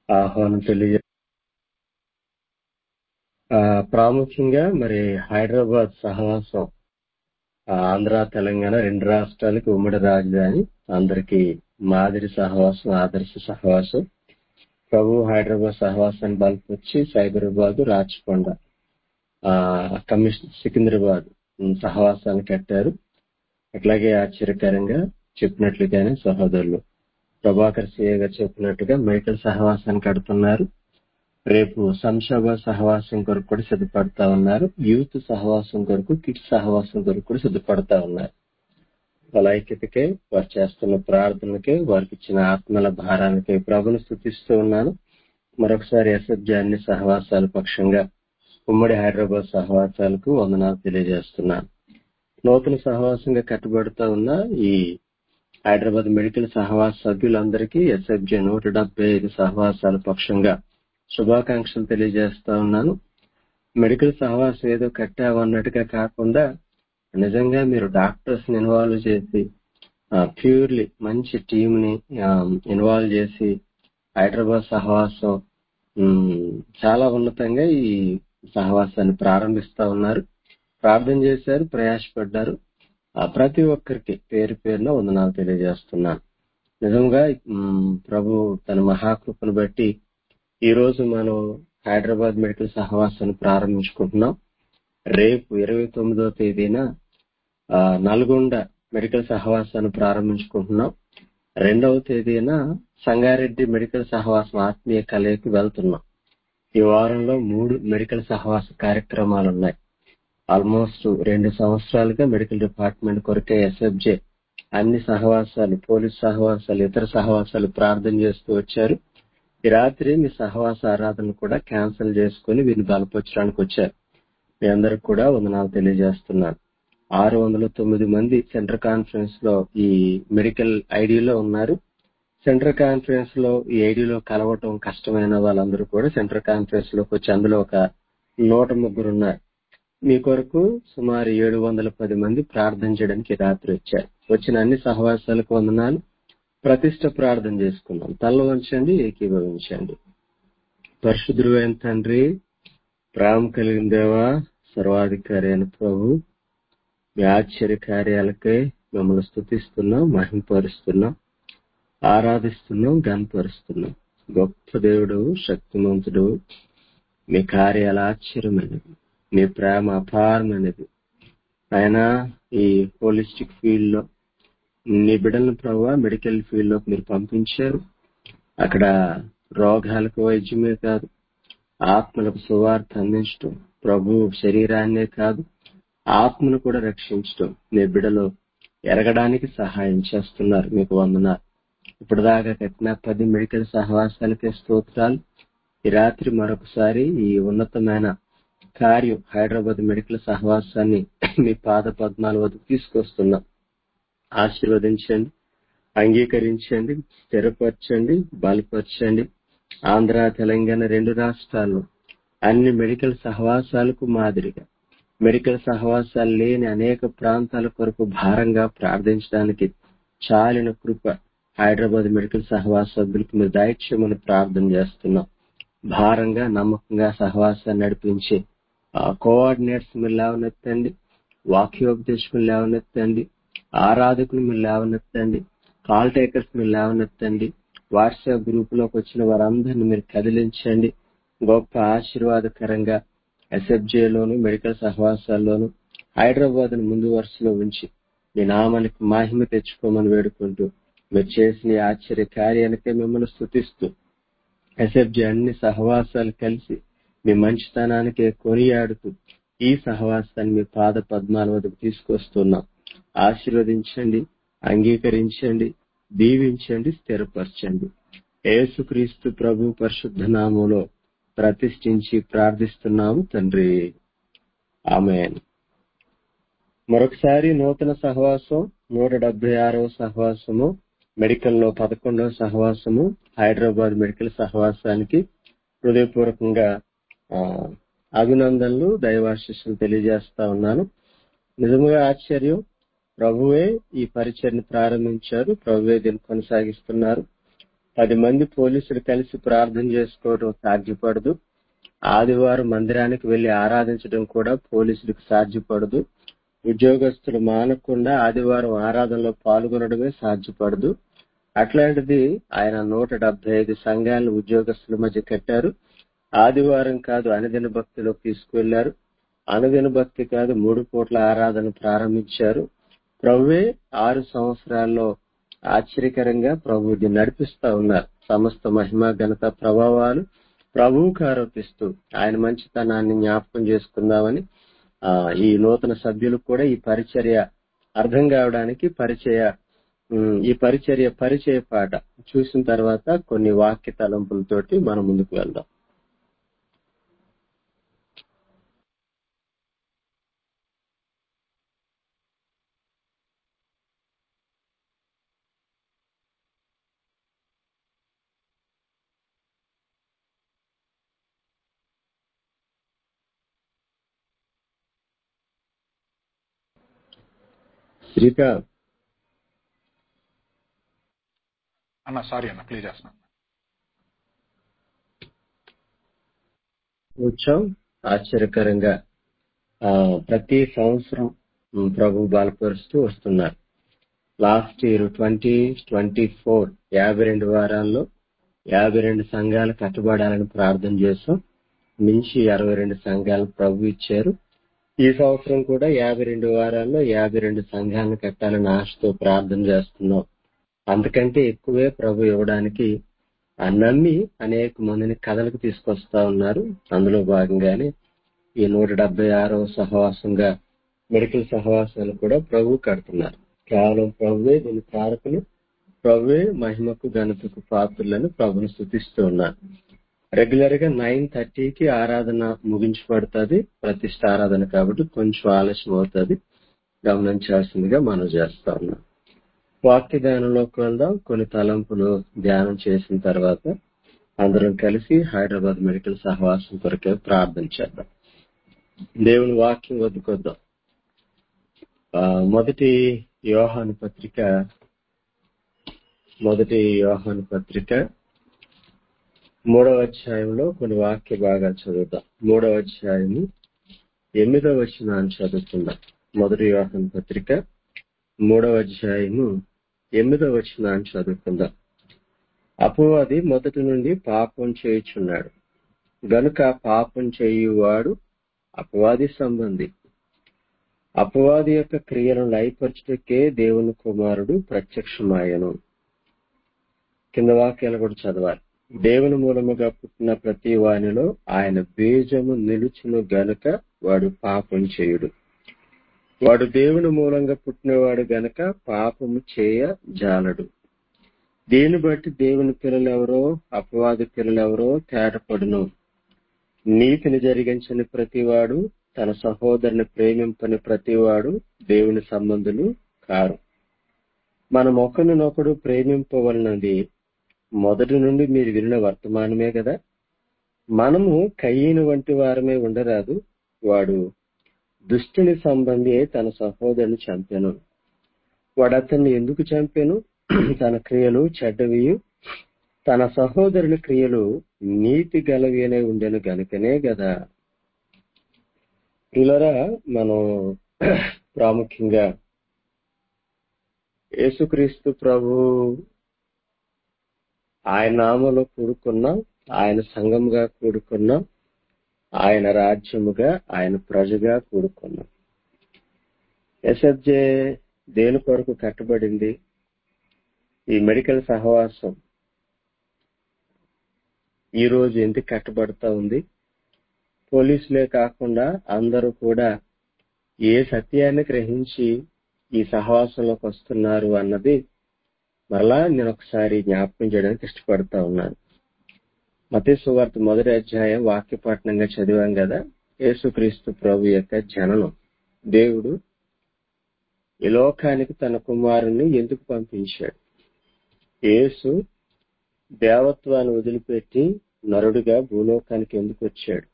ఆహ్వానం తెలియ ఆ, ప్రాముఖ్యంగా మరి హైదరాబాద్ సహవాసం ఆ, ఆంధ్ర తెలంగాణ రెండు రాష్ట్రాలకి ఉమ్మడి రాజధాని అందరికి మాదిరి సహవాసం ఆదర్శ సహవాసం ప్రభు హైదరాబాద్ సహవాసాన్ని బలపరిచి సైబరాబాద్ రాచకొండ ఆ కమిషన్ సికింద్రాబాద్ ఉమ్, సహవాసాన్ని కట్టారు అట్లాగే ఆశ్చర్యకరంగా చెప్పినట్లుగానే సహోదరులు ప్రభాకర్ సిఏ గారు చెప్పినట్టుగా మెడికల్ సహవాసాన్ని కడుతున్నారు రేపు శంషాబాద్ సహవాసం కొరకు కూడా సిద్ధపడతా ఉన్నారు యూత్ సహవాసం కొరకు కిడ్స్ సహవాసం కొరకు కూడా సిద్ధపడతా ఉన్నారు వాళ్ళ ఐక్యతకే వారు చేస్తున్న ప్రార్థనకే వారికి ఇచ్చిన ఆత్మల భారానికి ప్రభును స్థుతిస్తూ ఉన్నాను మరొకసారి ఎస్ఎఫ్జి అన్ని సహవాసాల పక్షంగా ఉమ్మడి హైదరాబాద్ సహవాసాలకు వందనాలు తెలియజేస్తున్నాను నూతన సహవాసంగా కట్టబడుతా ఉన్న ఈ హైదరాబాద్ మెడికల్ సహవాస సభ్యులందరికీ ఎస్ఎఫ్జి నూట డెబ్బై ఐదు సహవాసాల పక్షంగా శుభాకాంక్షలు తెలియజేస్తా ఉన్నాను మెడికల్ సహవాసం ఏదో కట్టామన్నట్టుగా కాకుండా నిజంగా మీరు డాక్టర్స్ ని ఇన్వాల్వ్ చేసి ప్యూర్లీ మంచి టీమ్ ని ఇన్వాల్వ్ చేసి హైదరాబాద్ సహవాసం ఉమ్, చాలా ఉన్నతంగా ఈ సహవాసాన్ని ప్రారంభిస్తా ఉన్నారు ప్రార్థన చేశారు ప్రయాసపడ్డారు ఆ, ప్రతి ఒక్కరికి పేరు పేరున వందనాలు తెలియజేస్తున్నాను నిజంగా ఉమ్, ప్రభు తన మహాకృపను బట్టి ఈ రోజు మనం హైదరాబాద్ మెడికల్ సహవాసాన్ని ప్రారంభించుకుంటున్నాం రేపు ఇరవై తొమ్మిదో తేదీన ఆ, నల్గొండ మెడికల్ సహవాసాన్ని ప్రారంభించుకుంటున్నాం రెండవ తేదీన సంగారెడ్డి మెడికల్ సహవాసం ఆత్మీయ కలయికి వెళ్తున్నాం ఈ వారంలో మూడు మెడికల్ సహవాస కార్యక్రమాలు ఉన్నాయి ఆల్మోస్ట్ రెండు సంవత్సరాలుగా మెడికల్ డిపార్ట్మెంట్ కొరకే ఎస్ఎఫ్జే అన్ని సహవాసాలు పోలీస్ సహవాసాలు ఇతర సహవాసాలు ప్రార్థన చేస్తూ వచ్చారు ఈ రాత్రి మీ సహవాస ఆరాధన కూడా క్యాన్సిల్ చేసుకుని వీరిని బలపరచడానికి వచ్చారు మీ అందరికి కూడా వందనాలు తెలియజేస్తున్నాను ఆరు వందల తొమ్మిది మంది సెంటర్ కాన్ఫరెన్స్ లో ఈ మెడికల్ ఐడిలో ఉన్నారు సెంటర్ కాన్ఫరెన్స్ లో ఈ ఐడిలో కలవటం కష్టమైన వాళ్ళందరూ కూడా సెంటర్ కాన్ఫరెన్స్ లోకి వచ్చి అందులో ఒక నూట ముగ్గురు ఉన్నారు మీ కొరకు సుమారు ఏడు వందల పది మంది ప్రార్థన చేయడానికి ఈ రాత్రి వచ్చారు వచ్చిన అన్ని సహవాసాలకు వందనాలు ప్రతిష్ట ప్రార్థన చేసుకున్నాం తల్ల వంచండి ఏకీభవించండి పరిశుద్ధుడు అయిన తండ్రి ప్రేమ కలిగిన దేవా సర్వాధికారి అయిన ప్రభు మీ ఆశ్చర్య కార్యాలకై మిమ్మల్ని స్థుతిస్తున్నాం మహింపరుస్తున్నాం ఆరాధిస్తున్నాం గనపరుస్తున్నాం గొప్ప దేవుడు శక్తిమంతుడు మీ కార్యాలు ఆశ్చర్యమైనవి మీ ప్రేమ అపారమైనది ఆయన ఈ హోలిస్టిక్ ఫీల్డ్ లో నీ బిడ్డలను ప్రభావ మెడికల్ ఫీల్డ్ లోకి మీరు పంపించారు అక్కడ రోగాలకు వైద్యమే కాదు ఆత్మలకు సువార్త అందించడం ప్రభు శరీరాన్నే కాదు ఆత్మను కూడా రక్షించడం మీ బిడ్డలు ఎరగడానికి సహాయం చేస్తున్నారు మీకు వందనాలు ఇప్పుడు దాకా కట్టిన పది మెడికల్ సహవాసాలకే స్తోత్రాలు ఈ రాత్రి మరొకసారి ఈ ఉన్నతమైన కార్యం హైదరాబాద్ మెడికల్ సహవాసాన్ని మీ పాద పద్మాల వద్దకు తీసుకొస్తున్నాం ఆశీర్వదించండి అంగీకరించండి స్థిరపరచండి బలపరచండి ఆంధ్ర తెలంగాణ రెండు రాష్ట్రాల్లో అన్ని మెడికల్ సహవాసాలకు మాదిరిగా మెడికల్ సహవాసాలు లేని అనేక ప్రాంతాల కొరకు భారంగా ప్రార్థించడానికి చాలిన కృప హైదరాబాద్ మెడికల్ సహవాస సభ్యులకు మీరు దయచేయమని ప్రార్థన చేస్తున్నాం భారంగా నమ్మకంగా సహవాసాన్ని నడిపించి కోఆర్డినేట్స్ మీరు లేవనెత్తండి వాక్యోపదేశకులు లేవనెత్తండి ఆరాధకులు మీరు లేవనెత్తండి కాల్ టేకర్స్ మీరు లేవనెత్తండి వాట్సాప్ గ్రూప్ లోకి వచ్చిన వారందరినీ మీరు కదిలించండి గొప్ప ఆశీర్వాదకరంగా ఎస్ఎఫ్జేలోను మెడికల్ సహవాసాల్లోను హైదరాబాద్ ముందు వరుసలో ఉంచి మీ నామానికి మహిమ తెచ్చుకోమని వేడుకుంటూ మీరు చేసిన ఈ ఆశ్చర్య కార్యానికే మిమ్మల్ని స్థుతిస్తూ ఎస్ఎఫ్జి అన్ని సహవాసాలు కలిసి మీ మంచితనానికే కొనియాడుతూ ఈ సహవాసాన్ని మీ పాద పద్మాల వద్దకు తీసుకొస్తున్నాం ఆశీర్వదించండి అంగీకరించండి దీవించండి స్థిరపరచండి యేసుక్రీస్తు ప్రభు పరిశుద్ధ నామంలో ప్రతిష్ఠించి ప్రార్థిస్తున్నాము తండ్రి ఆమెన్ మరొకసారి నూతన సహవాసం నూట డెబ్బై ఆరవ సహవాసము మెడికల్ లో పదకొండవ సహవాసము హైదరాబాద్ మెడికల్ సహవాసానికి హృదయపూర్వకంగా ఆ, అభినందనలు దైవాశిస్సులు తెలియజేస్తా ఉన్నాను నిజంగా ఆశ్చర్యం ప్రభువే ఈ పరిచయను ప్రారంభించారు ప్రభువే దీన్ని కొనసాగిస్తున్నారు పది మంది పోలీసులు కలిసి ప్రార్థన చేసుకోవడం సాధ్యపడదు ఆదివారం మందిరానికి వెళ్లి ఆరాధించడం కూడా పోలీసులకు సాధ్యపడదు ఉద్యోగస్తులు మానకుండా ఆదివారం ఆరాధనలో పాల్గొనడమే సాధ్యపడదు అట్లాంటిది ఆయన నూట డెబ్బై ఐదు సంఘాలను ఉద్యోగస్తుల మధ్య కట్టారు ఆదివారం కాదు అనుదిన భక్తిలో తీసుకువెళ్లారు అనుదిన భక్తి కాదు మూడు పూట్ల ఆరాధన ప్రారంభించారు ప్రభువే ఆరు సంవత్సరాల్లో ఆశ్చర్యకరంగా ప్రభు దీన్ని నడిపిస్తా ఉన్నారు సమస్త మహిమ ఘనత ప్రభావాలు ప్రభువుకు ఆరోపిస్తూ ఆయన మంచితనాన్ని జ్ఞాపకం చేసుకుందామని ఆ ఈ నూతన సభ్యులు కూడా ఈ పరిచర్య అర్థం కావడానికి పరిచయ ఉమ్, ఈ పరిచర్య పరిచయ పాట చూసిన తర్వాత కొన్ని వాక్య తలంపులతోటి మనం ముందుకు వెళ్దాం శ్రీకాంత్ అన్న సారీ అన్న ప్లీజ్ చేస్తున్నాను ఉత్సవం ఆశ్చర్యకరంగా ఆ, ప్రతి సంవత్సరం ఉమ్, ప్రభు బలపరుస్తూ వస్తున్నారు last year twenty twenty four యాభై రెండు వారాల్లో యాభై రెండు సంఘాలు కట్టబడాలని ప్రార్థన చేసాం మించి అరవై రెండు సంఘాలు ప్రభు ఇచ్చారు ఈ సంవత్సరం కూడా యాభై రెండు వారాల్లో యాభై రెండు సంఘాలను కట్టాలని ఆశతో ప్రార్థన చేస్తున్నాం అంతకంటే ఎక్కువే ప్రభు ఇవ్వడానికి ఆ నమ్మి అనేక మందిని కథలకు తీసుకొస్తా ఉన్నారు అందులో భాగంగానే ఈ నూట డెబ్బై ఆరవ సహవాసంగా మెడికల్ సహవాసాలు కూడా ప్రభు కడుతున్నారు కేవలం ప్రభువే దీని కారకులు ప్రభువే మహిమకు ఘనతకు పాత్రులను ప్రభుని స్థుతిస్తూ ఉన్నారు రెగ్యులర్ గా నైన్ థర్టీకి ఆరాధన ముగించబడుతుంది ప్రతిష్ట ఆరాధన కాబట్టి కొంచెం ఆలస్యం అవుతుంది గమనించాల్సిందిగా మనం చేస్తా ఉన్నాం వాక్య ధ్యానంలోకి వెళ్దాం కొన్ని తలంపులు ధ్యానం చేసిన తర్వాత అందరం కలిసి హైదరాబాద్ మెడికల్ సహవాసం కొరకే ప్రార్థన చేద్దాం దేవుని వాక్యం వద్దుకొద్దాం ఆ, మొదటి యోహాను పత్రిక మొదటి యోహాను పత్రిక మూడవ అధ్యాయంలో కొన్ని వాక్య భాగాలు చదువుతాం మూడవ అధ్యాయము ఎనిమిదవ వచనాన్ని చదువుకుందాం మొదటి యోహాను పత్రిక మూడవ అధ్యాయము ఎనిమిదవ వచనాన్ని చదువుకుందాం అపవాది మొదటి నుండి పాపం చేయుచున్నాడు గనుక పాపం చేయువాడు అపవాది సంబంధి అపవాది యొక్క క్రియలను లయపరచుటకే దేవుని కుమారుడు ప్రత్యక్షమాయను కింద వాక్యాలు కూడా చదవాలి దేవుని మూలముగా పుట్టిన ప్రతి వానిలో ఆయన బీజము నిలుచును గనుక వాడు పాపం చేయుడు వాడు దేవుని మూలంగా పుట్టినవాడు గనక పాపము చేయ జాలడు దీన్ని బట్టి దేవుని పిల్లలెవరో అపవాది పిల్లలెవరో తేటపడును నీతిని జరిగించని ప్రతివాడు తన సహోదరుని ప్రేమింపని ప్రతివాడు దేవుని సంబంధులు కారు మనం ఒకరినొకడు ప్రేమింపవలనది మొదటి నుండి మీరు వినిన వర్తమానమే కదా మనము కయ్యను వంటి వారమే ఉండరాదు వాడు దుష్టుని సంబంధి అయి తన సహోదరుని చంపెను వాడు అతన్ని ఎందుకు చంపెను తన క్రియలు చెడ్డవియు తన సహోదరుని క్రియలు నీతి గలవియనే ఉండెను గనుకనే కదా పిల్లరా మనం ప్రాముఖ్యంగా యేసుక్రీస్తు ప్రభు ఆయన నామలో కూడుకున్నాం ఆయన సంఘముగా కూడుకున్నాం ఆయన రాజ్యముగా ఆయన ప్రజగా కూడుకున్నాం ఎస్ఎఫ్జే దేని కొరకు కట్టబడింది ఈ మెడికల్ సహవాసం ఈ రోజు ఎందుకు కట్టబడతా ఉంది పోలీసులే కాకుండా అందరూ కూడా ఏ సత్యాన్ని గ్రహించి ఈ సహవాసంలోకి వస్తున్నారు అన్నది మరలా నేను ఒకసారి జ్ఞాపకం చేయడానికి ఇష్టపడతా ఉన్నాను మతే సువార్త మొదటి అధ్యాయం వాక్యపట్నంగా చదివాం కదా యేసుక్రీస్తు ప్రభు యొక్క జననం దేవుడు ఈ లోకానికి తన కుమారుణ్ణి ఎందుకు పంపించాడు యేసు దేవత్వాన్ని వదిలిపెట్టి నరుడిగా భూలోకానికి ఎందుకు వచ్చాడు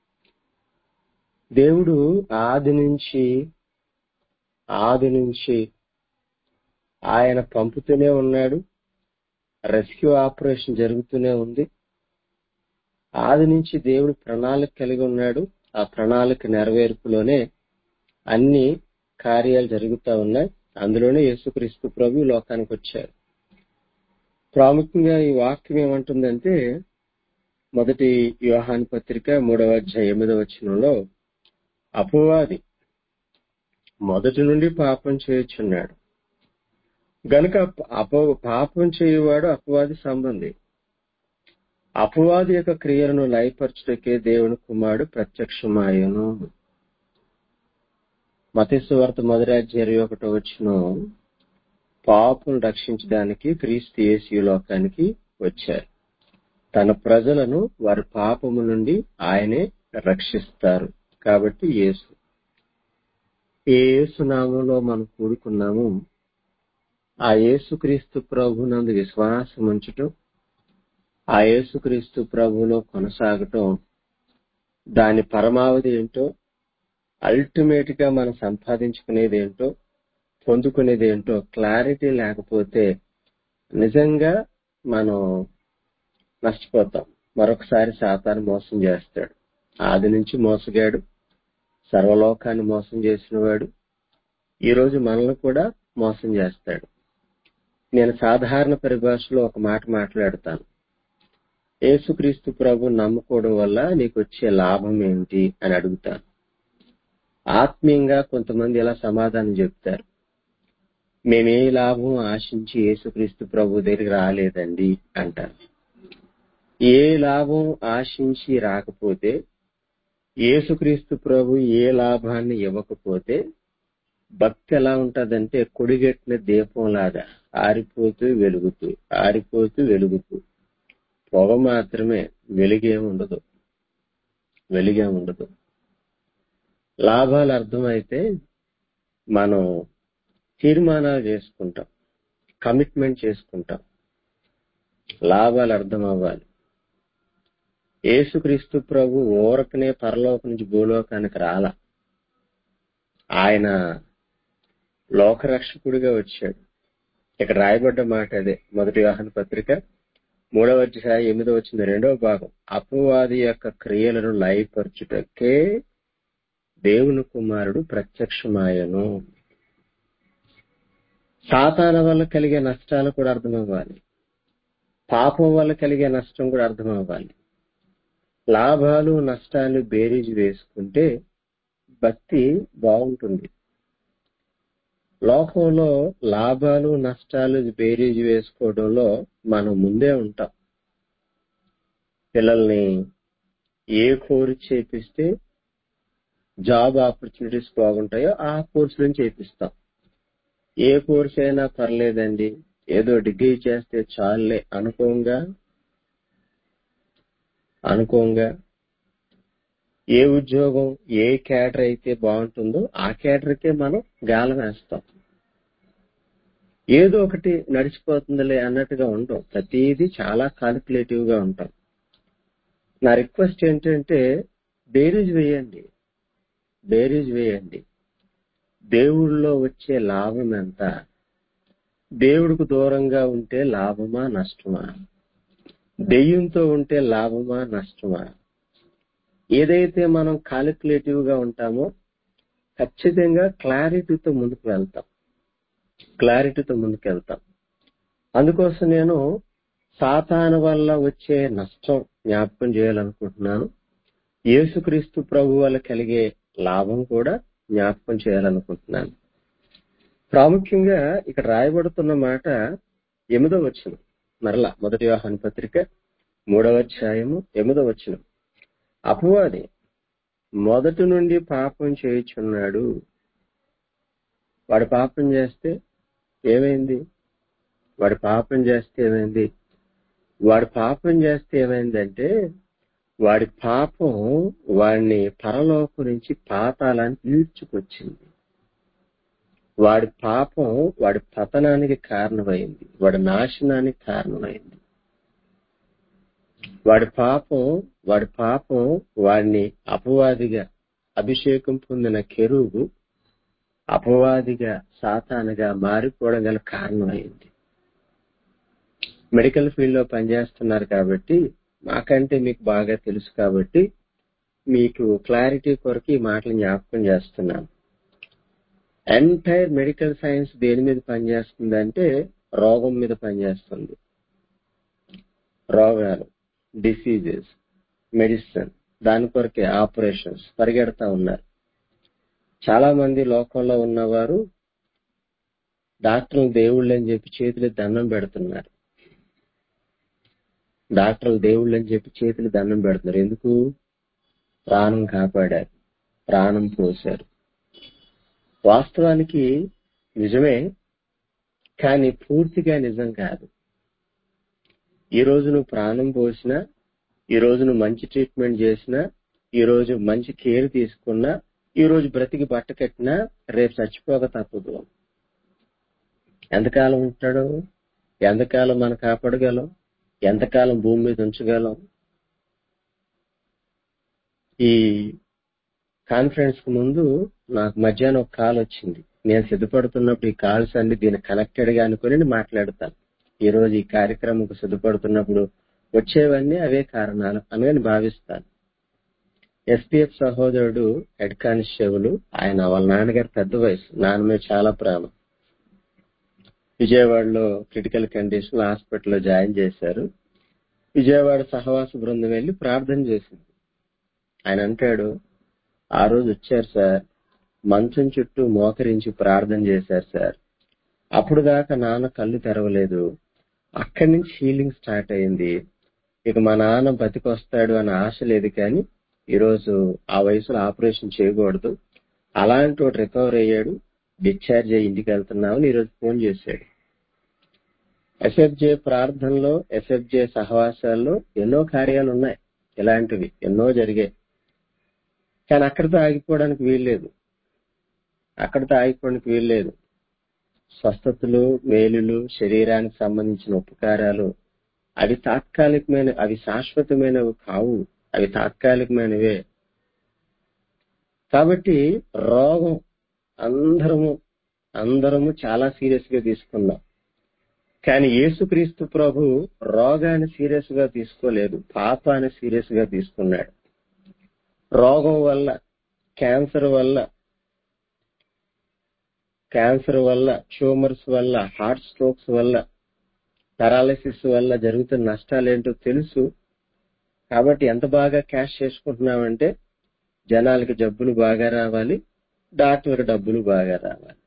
దేవుడు ఆది నుంచి ఆది నుంచి ఆయన పంపుతూనే ఉన్నాడు రెస్క్యూ ఆపరేషన్ జరుగుతూనే ఉంది ఆది నుంచి దేవుడు ప్రణాళిక కలిగి ఉన్నాడు ఆ ప్రణాళిక నెరవేర్పులోనే అన్ని కార్యాలు జరుగుతూ ఉన్నాయి అందులోనే యేసుక్రీస్తు ప్రభు ఈ లోకానికి వచ్చారు ప్రాముఖ్యంగా ఈ వాక్యం ఏమంటుందంటే మొదటి యోహాన్ పత్రిక మూడవ అధ్యాయ ఎనిమిదవ వచనంలో అపవాది మొదటి నుండి పాపం చేయొచ్చున్నాడు గనుక అప పాపం చేయువాడు అపవాది సంబంధి అపవాది యొక్క క్రియలను లయపరచుటకే దేవుని కుమారుడు ప్రత్యక్షమాయను మతేశ్వార్త మొదటి అధ్యాయ ఇరవై ఒకటో వచ్చిన పాపం రక్షించడానికి క్రీస్తు యేసు ఈ లోకానికి వచ్చారు తన ప్రజలను వారి పాపము నుండి ఆయనే రక్షిస్తారు కాబట్టి యేసు ఏ యేసు నామంలో మనం కూడుకున్నాము ఆ యేసుక్రీస్తు ప్రభునందు విశ్వాసం ఉంచటం ఆ యేసుక్రీస్తు ప్రభులో కొనసాగటం దాని పరమావధి ఏంటో అల్టిమేట్ గా మనం సంపాదించుకునేది ఏంటో పొందుకునేది ఏంటో క్లారిటీ లేకపోతే నిజంగా మనం నష్టపోతాం మరొకసారి సాతాను మోసం చేస్తాడు ఆది నుంచి మోసగాడు సర్వలోకాన్ని మోసం చేసిన వాడు ఈ రోజు మనల్ని కూడా మోసం చేస్తాడు నేను సాధారణ పరిభాషలో ఒక మాట మాట్లాడతాను యేసుక్రీస్తు ప్రభు నమ్ముకోవడం వల్ల నీకు వచ్చే లాభం ఏంటి అని అడుగుతాను ఆత్మీయంగా కొంతమంది ఇలా సమాధానం చెప్తారు మేమే లాభం ఆశించి యేసుక్రీస్తు ప్రభు దగ్గరికి రాలేదండి అంటారు ఏ లాభం ఆశించి రాకపోతే యేసుక్రీస్తు ప్రభు ఏ లాభాన్ని ఇవ్వకపోతే భక్తి ఎలా ఉంటదంటే కొడిగట్టిన దీపం లాగా ఆరిపోతూ వెలుగుతూ ఆరిపోతూ వెలుగుతూ పొగ మాత్రమే వెలుగేం ఉండదు వెలుగేం ఉండదు లాభాలు అర్థమైతే మనం తీర్మానాలు చేసుకుంటాం కమిట్మెంట్ చేసుకుంటాం లాభాలు అర్థం అవ్వాలి యేసుక్రీస్తు ప్రభు ఊరకనే పరలోకం నుంచి భూలోకానికి రాల ఆయన లోకరక్షకుడిగా వచ్చాడు ఇక్కడ రాయబడ్డ మాట అదే మొదటి వాహన పత్రిక మూడవ అధ్యాయ ఎనిమిదో వచ్చింది రెండవ భాగం అపవాది యొక్క క్రియలను లయపరచుటకే దేవుని కుమారుడు ప్రత్యక్షమాయను సాతాన వల్ల కలిగే నష్టాలు కూడా అర్థమవ్వాలి పాపం వల్ల కలిగే నష్టం కూడా అర్థమవ్వాలి లాభాలు నష్టాలు బేరీజు వేసుకుంటే భక్తి బాగుంటుంది లోకంలో లాభాలు నష్టాలు బేరీజు వేసుకోవడంలో మనం ముందే ఉంటాం పిల్లల్ని ఏ కోర్సు చేపిస్తే జాబ్ ఆపర్చునిటీస్ బాగుంటాయో ఆ కోర్సు నుంచి చేపిస్తాం ఏ కోర్స్ అయినా పర్లేదండి ఏదో డిగ్రీ చేస్తే చాలులే అనుకోంగా అనుకోంగా ఏ ఉద్యోగం ఏ కేటర్ అయితే బాగుంటుందో ఆ కేటర్కే మనం గాలం వేస్తాం ఏదో ఒకటి నడిచిపోతుందిలే అన్నట్టుగా ఉంటాం ప్రతిదీ చాలా కాలిక్యులేటివ్ గా ఉంటాం నా రిక్వెస్ట్ ఏంటంటే బేరీజ్ వేయండి బేరీజ్ వేయండి దేవుళ్ళలో వచ్చే లాభం ఎంత దేవుడికి దూరంగా ఉంటే లాభమా నష్టమా దెయ్యంతో ఉంటే లాభమా నష్టమా ఏదైతే మనం కాలిక్యులేటివ్ గా ఉంటామో ఖచ్చితంగా క్లారిటీతో ముందుకు వెళ్తాం క్లారిటీతో ముందుకు వెళ్తాం అందుకోసం నేను సాతాన వల్ల వచ్చే నష్టం జ్ఞాపకం చేయాలనుకుంటున్నాను యేసుక్రీస్తు ప్రభు వల్ల కలిగే లాభం కూడా జ్ఞాపకం చేయాలనుకుంటున్నాను ప్రాముఖ్యంగా ఇక్కడ రాయబడుతున్న మాట ఎనిమిదో వచ్చిన మరలా మొదటి వ్యవహాన పత్రిక మూడవ అధ్యాయము ఎనిమిదో వచ్చిన అపవాది మొదటి నుండి పాపం చేయుచున్నాడు వాడు పాపం చేస్తే ఏమైంది వాడు పాపం చేస్తే ఏమైంది వాడు పాపం చేస్తే ఏమైందంటే వాడి పాపం వాడిని పరలోకం నుంచి పాతాళానికి ఈడ్చుకొచ్చింది వాడి పాపం వాడి పతనానికి కారణమైంది వాడి నాశనానికి కారణమైంది వాడి పాపం వాడి పాపం వాడిని అపవాదిగా అభిషేకం పొందిన కెరువు అపవాదిగా సాతానుగా మారిపోవడం గల కారణమైంది మెడికల్ ఫీల్డ్ లో పనిచేస్తున్నారు కాబట్టి మాకంటే మీకు బాగా తెలుసు కాబట్టి మీకు క్లారిటీ కొరకు ఈ మాటలు జ్ఞాపకం చేస్తున్నాను ఎంటైర్ మెడికల్ సైన్స్ దేని మీద పనిచేస్తుందంటే రోగం మీద పనిచేస్తుంది రోగాలు డిసీజెస్ మెడిసిన్ దాని కొరకే ఆపరేషన్స్ పరిగెడతా ఉన్నారు చాలా మంది లోకంలో ఉన్నవారు డాక్టర్లు దేవుళ్ళు అని చెప్పి చేతులు దండం పెడుతున్నారు డాక్టర్లు దేవుళ్ళు అని చెప్పి చేతులు దండం పెడుతున్నారు ఎందుకు ప్రాణం కాపాడారు ప్రాణం పోశారు వాస్తవానికి నిజమే కానీ పూర్తిగా నిజం కాదు ఈ రోజు నువ్వు ప్రాణం పోసినా ఈ రోజు నువ్వు మంచి ట్రీట్మెంట్ చేసినా ఈ రోజు మంచి కేర్ తీసుకున్నా ఈ రోజు బ్రతికి బట్ట కట్టినా రేపు చచ్చిపోక తప్పదు ఎంతకాలం ఉంటాడు ఎంతకాలం మనం కాపాడగలం ఎంతకాలం భూమి మీద ఉంచగలం ఈ కాన్ఫరెన్స్ కు ముందు నాకు మధ్యాహ్నం ఒక కాల్ వచ్చింది నేను సిద్ధపడుతున్నప్పుడు ఈ కాల్స్ అన్ని దీన్ని కనెక్టెడ్ గా అనుకుని నేను మాట్లాడతాను ఈ రోజు ఈ కార్యక్రమంకు సిద్ధపడుతున్నప్పుడు వచ్చేవన్నీ అవే కారణాలు అని నేను భావిస్తాను ఎస్పీఎఫ్ సహోదరుడు హెడ్ కానిస్టేబుల్ ఆయన వాళ్ళ నాన్నగారు పెద్ద వయసు నాన్న మీద చాలా ప్రేమ విజయవాడలో క్రిటికల్ కండిషన్ హాస్పిటల్లో జాయిన్ చేశారు విజయవాడ సహవాస బృందం వెళ్ళి ప్రార్థన చేసింది ఆయన అంటాడు ఆ రోజు వచ్చారు సార్ మంచం చుట్టూ మోకరించి ప్రార్థన చేశారు సార్ అప్పుడు దాకా నాన్న కళ్ళు తెరవలేదు అక్కడి నుంచి హీలింగ్ స్టార్ట్ అయింది ఇక మా నాన్న బతికొస్తాడు అన్న ఆశ లేదు కానీ ఈరోజు ఆ వయసులో ఆపరేషన్ చేయకూడదు అలాంటి వాడు రికవర్ అయ్యాడు డిశ్చార్జ్ అయ్యి ఇంటికి వెళ్తున్నామని ఈరోజు ఫోన్ చేశాడు ఎస్ఎఫ్జే ప్రార్థనలో ఎస్ఎఫ్జే సహవాసాల్లో ఎన్నో కార్యాలు ఉన్నాయి ఇలాంటివి ఎన్నో జరిగాయి కానీ అక్కడితో ఆగిపోవడానికి వీల్లేదు అక్కడితో ఆగిపోవడానికి వీల్లేదు స్వస్థతలు మేలులు శరీరానికి సంబంధించిన ఉపకారాలు అవి తాత్కాలికమైన అవి శాశ్వతమైనవి కావు అవి తాత్కాలికమైనవే కాబట్టి రోగం అందరము అందరము చాలా సీరియస్ గా తీసుకున్నాం కానీ యేసుక్రీస్తు ప్రభు రోగాన్ని సీరియస్ గా తీసుకోలేదు పాపాన్ని సీరియస్ గా తీసుకున్నాడు రోగం వల్ల క్యాన్సర్ వల్ల క్యాన్సర్ వల్ల ట్యూమర్స్ వల్ల హార్ట్ స్ట్రోక్స్ వల్ల పెరాలసిస్ వల్ల జరుగుతున్న నష్టాలు ఏంటో తెలుసు కాబట్టి ఎంత బాగా క్యాష్ చేసుకుంటున్నామంటే జనాలకి జబ్బులు బాగా రావాలి డాక్టర్ డబ్బులు బాగా రావాలి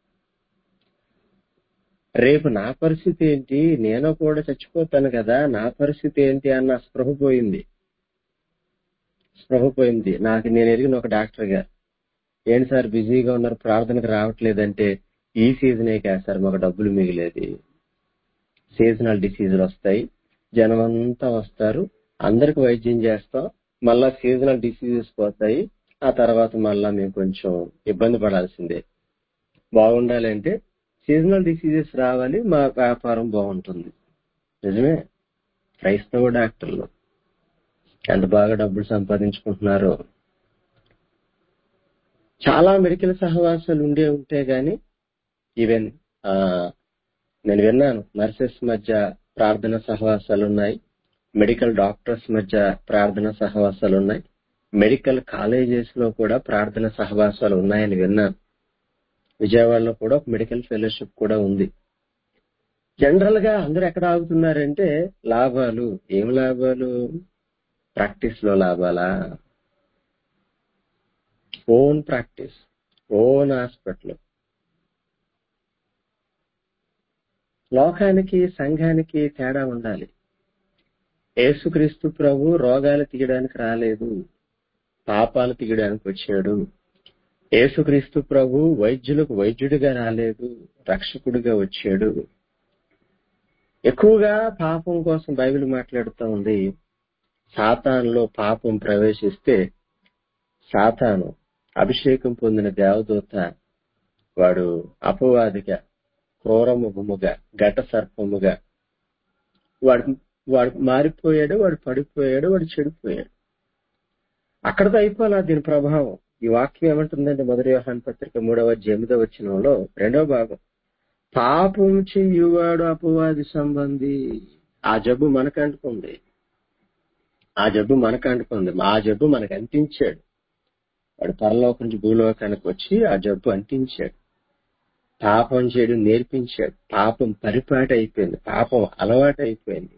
రేపు నా పరిస్థితి ఏంటి నేను కూడా చచ్చిపోతాను కదా నా పరిస్థితి ఏంటి అన్న స్పృహ పోయింది స్పృహ పోయింది నాకు నేను ఎరిగిన ఒక డాక్టర్ గారు ఏంటి సార్ బిజీగా ఉన్నారు ప్రార్థనకు రావట్లేదంటే ఈ సీజనే కాదు సార్ మాకు డబ్బులు మిగిలేది సీజనల్ డిసీజులు వస్తాయి జనం అంతా వస్తారు అందరికి వైద్యం చేస్తాం మళ్ళా సీజనల్ డిసీజెస్ పోతాయి ఆ తర్వాత మళ్ళా మేము కొంచెం ఇబ్బంది పడాల్సిందే బాగుండాలి అంటే సీజనల్ డిసీజెస్ రావాలి మా వ్యాపారం బాగుంటుంది నిజమే క్రైస్తవ డాక్టర్లు ఎంత బాగా డబ్బులు సంపాదించుకుంటున్నారో చాలా మెడికల్ సహవాసాలు ఉండే ఉంటే గాని ఈవెన్ ఆ నేను విన్నాను నర్సెస్ మధ్య ప్రార్థన సహవాసాలు ఉన్నాయి మెడికల్ డాక్టర్స్ మధ్య ప్రార్థన సహవాసాలు ఉన్నాయి మెడికల్ కాలేజెస్ లో కూడా ప్రార్థన సహవాసాలు ఉన్నాయని విన్నాను విజయవాడలో కూడా ఒక మెడికల్ ఫెలోషిప్ కూడా ఉంది జనరల్ గా అందరూ ఎక్కడ ఆగుతున్నారంటే లాభాలు ఏం లాభాలు ప్రాక్టీస్ లో లాభాలా ఓన్ ప్రాక్టీస్ ఓన్ హాస్పిటల్ లోకానికి సంఘానికి తేడా ఉండాలి యేసుక్రీస్తు ప్రభు రోగాలు తీయడానికి రాలేదు పాపాలు తీయడానికి వచ్చాడు యేసుక్రీస్తు ప్రభు వైద్యులకు వైద్యుడిగా రాలేదు రక్షకుడిగా వచ్చాడు ఎక్కువగా పాపం కోసం బైబిల్ మాట్లాడుతూ ఉంది సాతానులో పాపం ప్రవేశిస్తే సాతాను అభిషేకం పొందిన దేవదూత వాడు అపవాదిగా క్రూరముఖముగా ఘట సర్పముగా వాడు వాడు మారిపోయాడు వాడు పడిపోయాడు వాడు చెడిపోయాడు అక్కడతో అయిపోలా దీని ప్రభావం ఈ వాక్యం ఏమంటుందంటే మొదటి వ్యవహాన్ పత్రిక మూడవ ఎనిమిదవ వచనంలో రెండవ భాగం పాపం చెయ్యువాడు అపవాది సంబంధి ఆ జబ్బు మనకు అంటుకుంది ఆ జబ్బు మనకు అంటుకుంది ఆ జబ్బు మనకు అంటించాడు వాడు పరలోకం నుంచి భూలోకానికి వచ్చి ఆ జబ్బు అంటించాడు పాపం చేయడం నేర్పించాడు పాపం పరిపాటి అయిపోయింది పాపం అలవాటు అయిపోయింది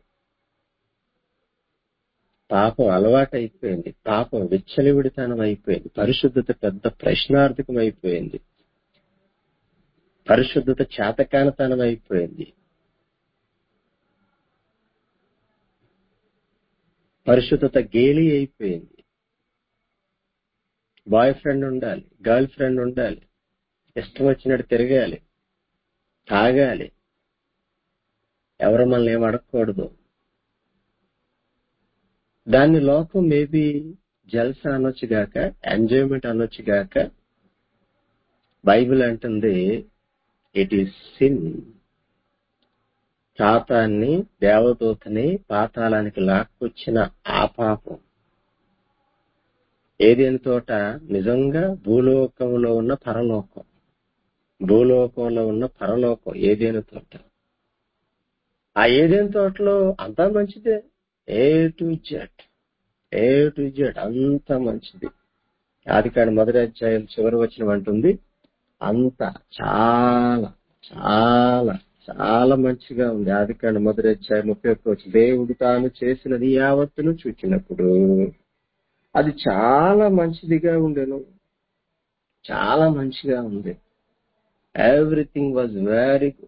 పాపం అలవాటు అయిపోయింది పాపం విచ్చలివిడితనం అయిపోయింది పరిశుద్ధత పెద్ద ప్రశ్నార్థకం అయిపోయింది పరిశుద్ధత చేతకానతనం అయిపోయింది పరిశుద్ధత గేలి అయిపోయింది బాయ్ ఫ్రెండ్ ఉండాలి గర్ల్ ఫ్రెండ్ ఉండాలి ఇష్టం వచ్చినట్టు తిరగాలి తాగాలి ఎవరు మనల్ని ఏం అడగకూడదు దాన్ని లోకం మేబీ జల్సా అనొచ్చు గాక ఎంజాయ్మెంట్ అనొచ్చు గాక బైబిల్ అంటుంది ఇట్ ఈస్ సిన్ శాతాన్ని దేవదూతని పాతాళానికి లాక్కొచ్చిన ఆ పాపం ఏదేని తోట నిజంగా భూలోకంలో ఉన్న పరలోకం భూలోకంలో ఉన్న పరలోకం ఏదేని తోట ఆ ఏదేని తోటలో అంతా మంచిదే A to Z A to Z అంత మంచిది ఆది కాని మొదటి అధ్యాయం చివరి వచ్చిన అంటుంది అంత చాలా చాలా చాలా మంచిగా ఉంది ఆది కాని మొదటి అధ్యాయం ముప్పై ఒక్క వచ్చి దేవుడు తాను చేసినది యావత్తును చూచినప్పుడు అది చాలా మంచిదిగా ఉండెను చాలా మంచిగా ఉంది ఎవ్రీథింగ్ వాజ్ వెరీ గుడ్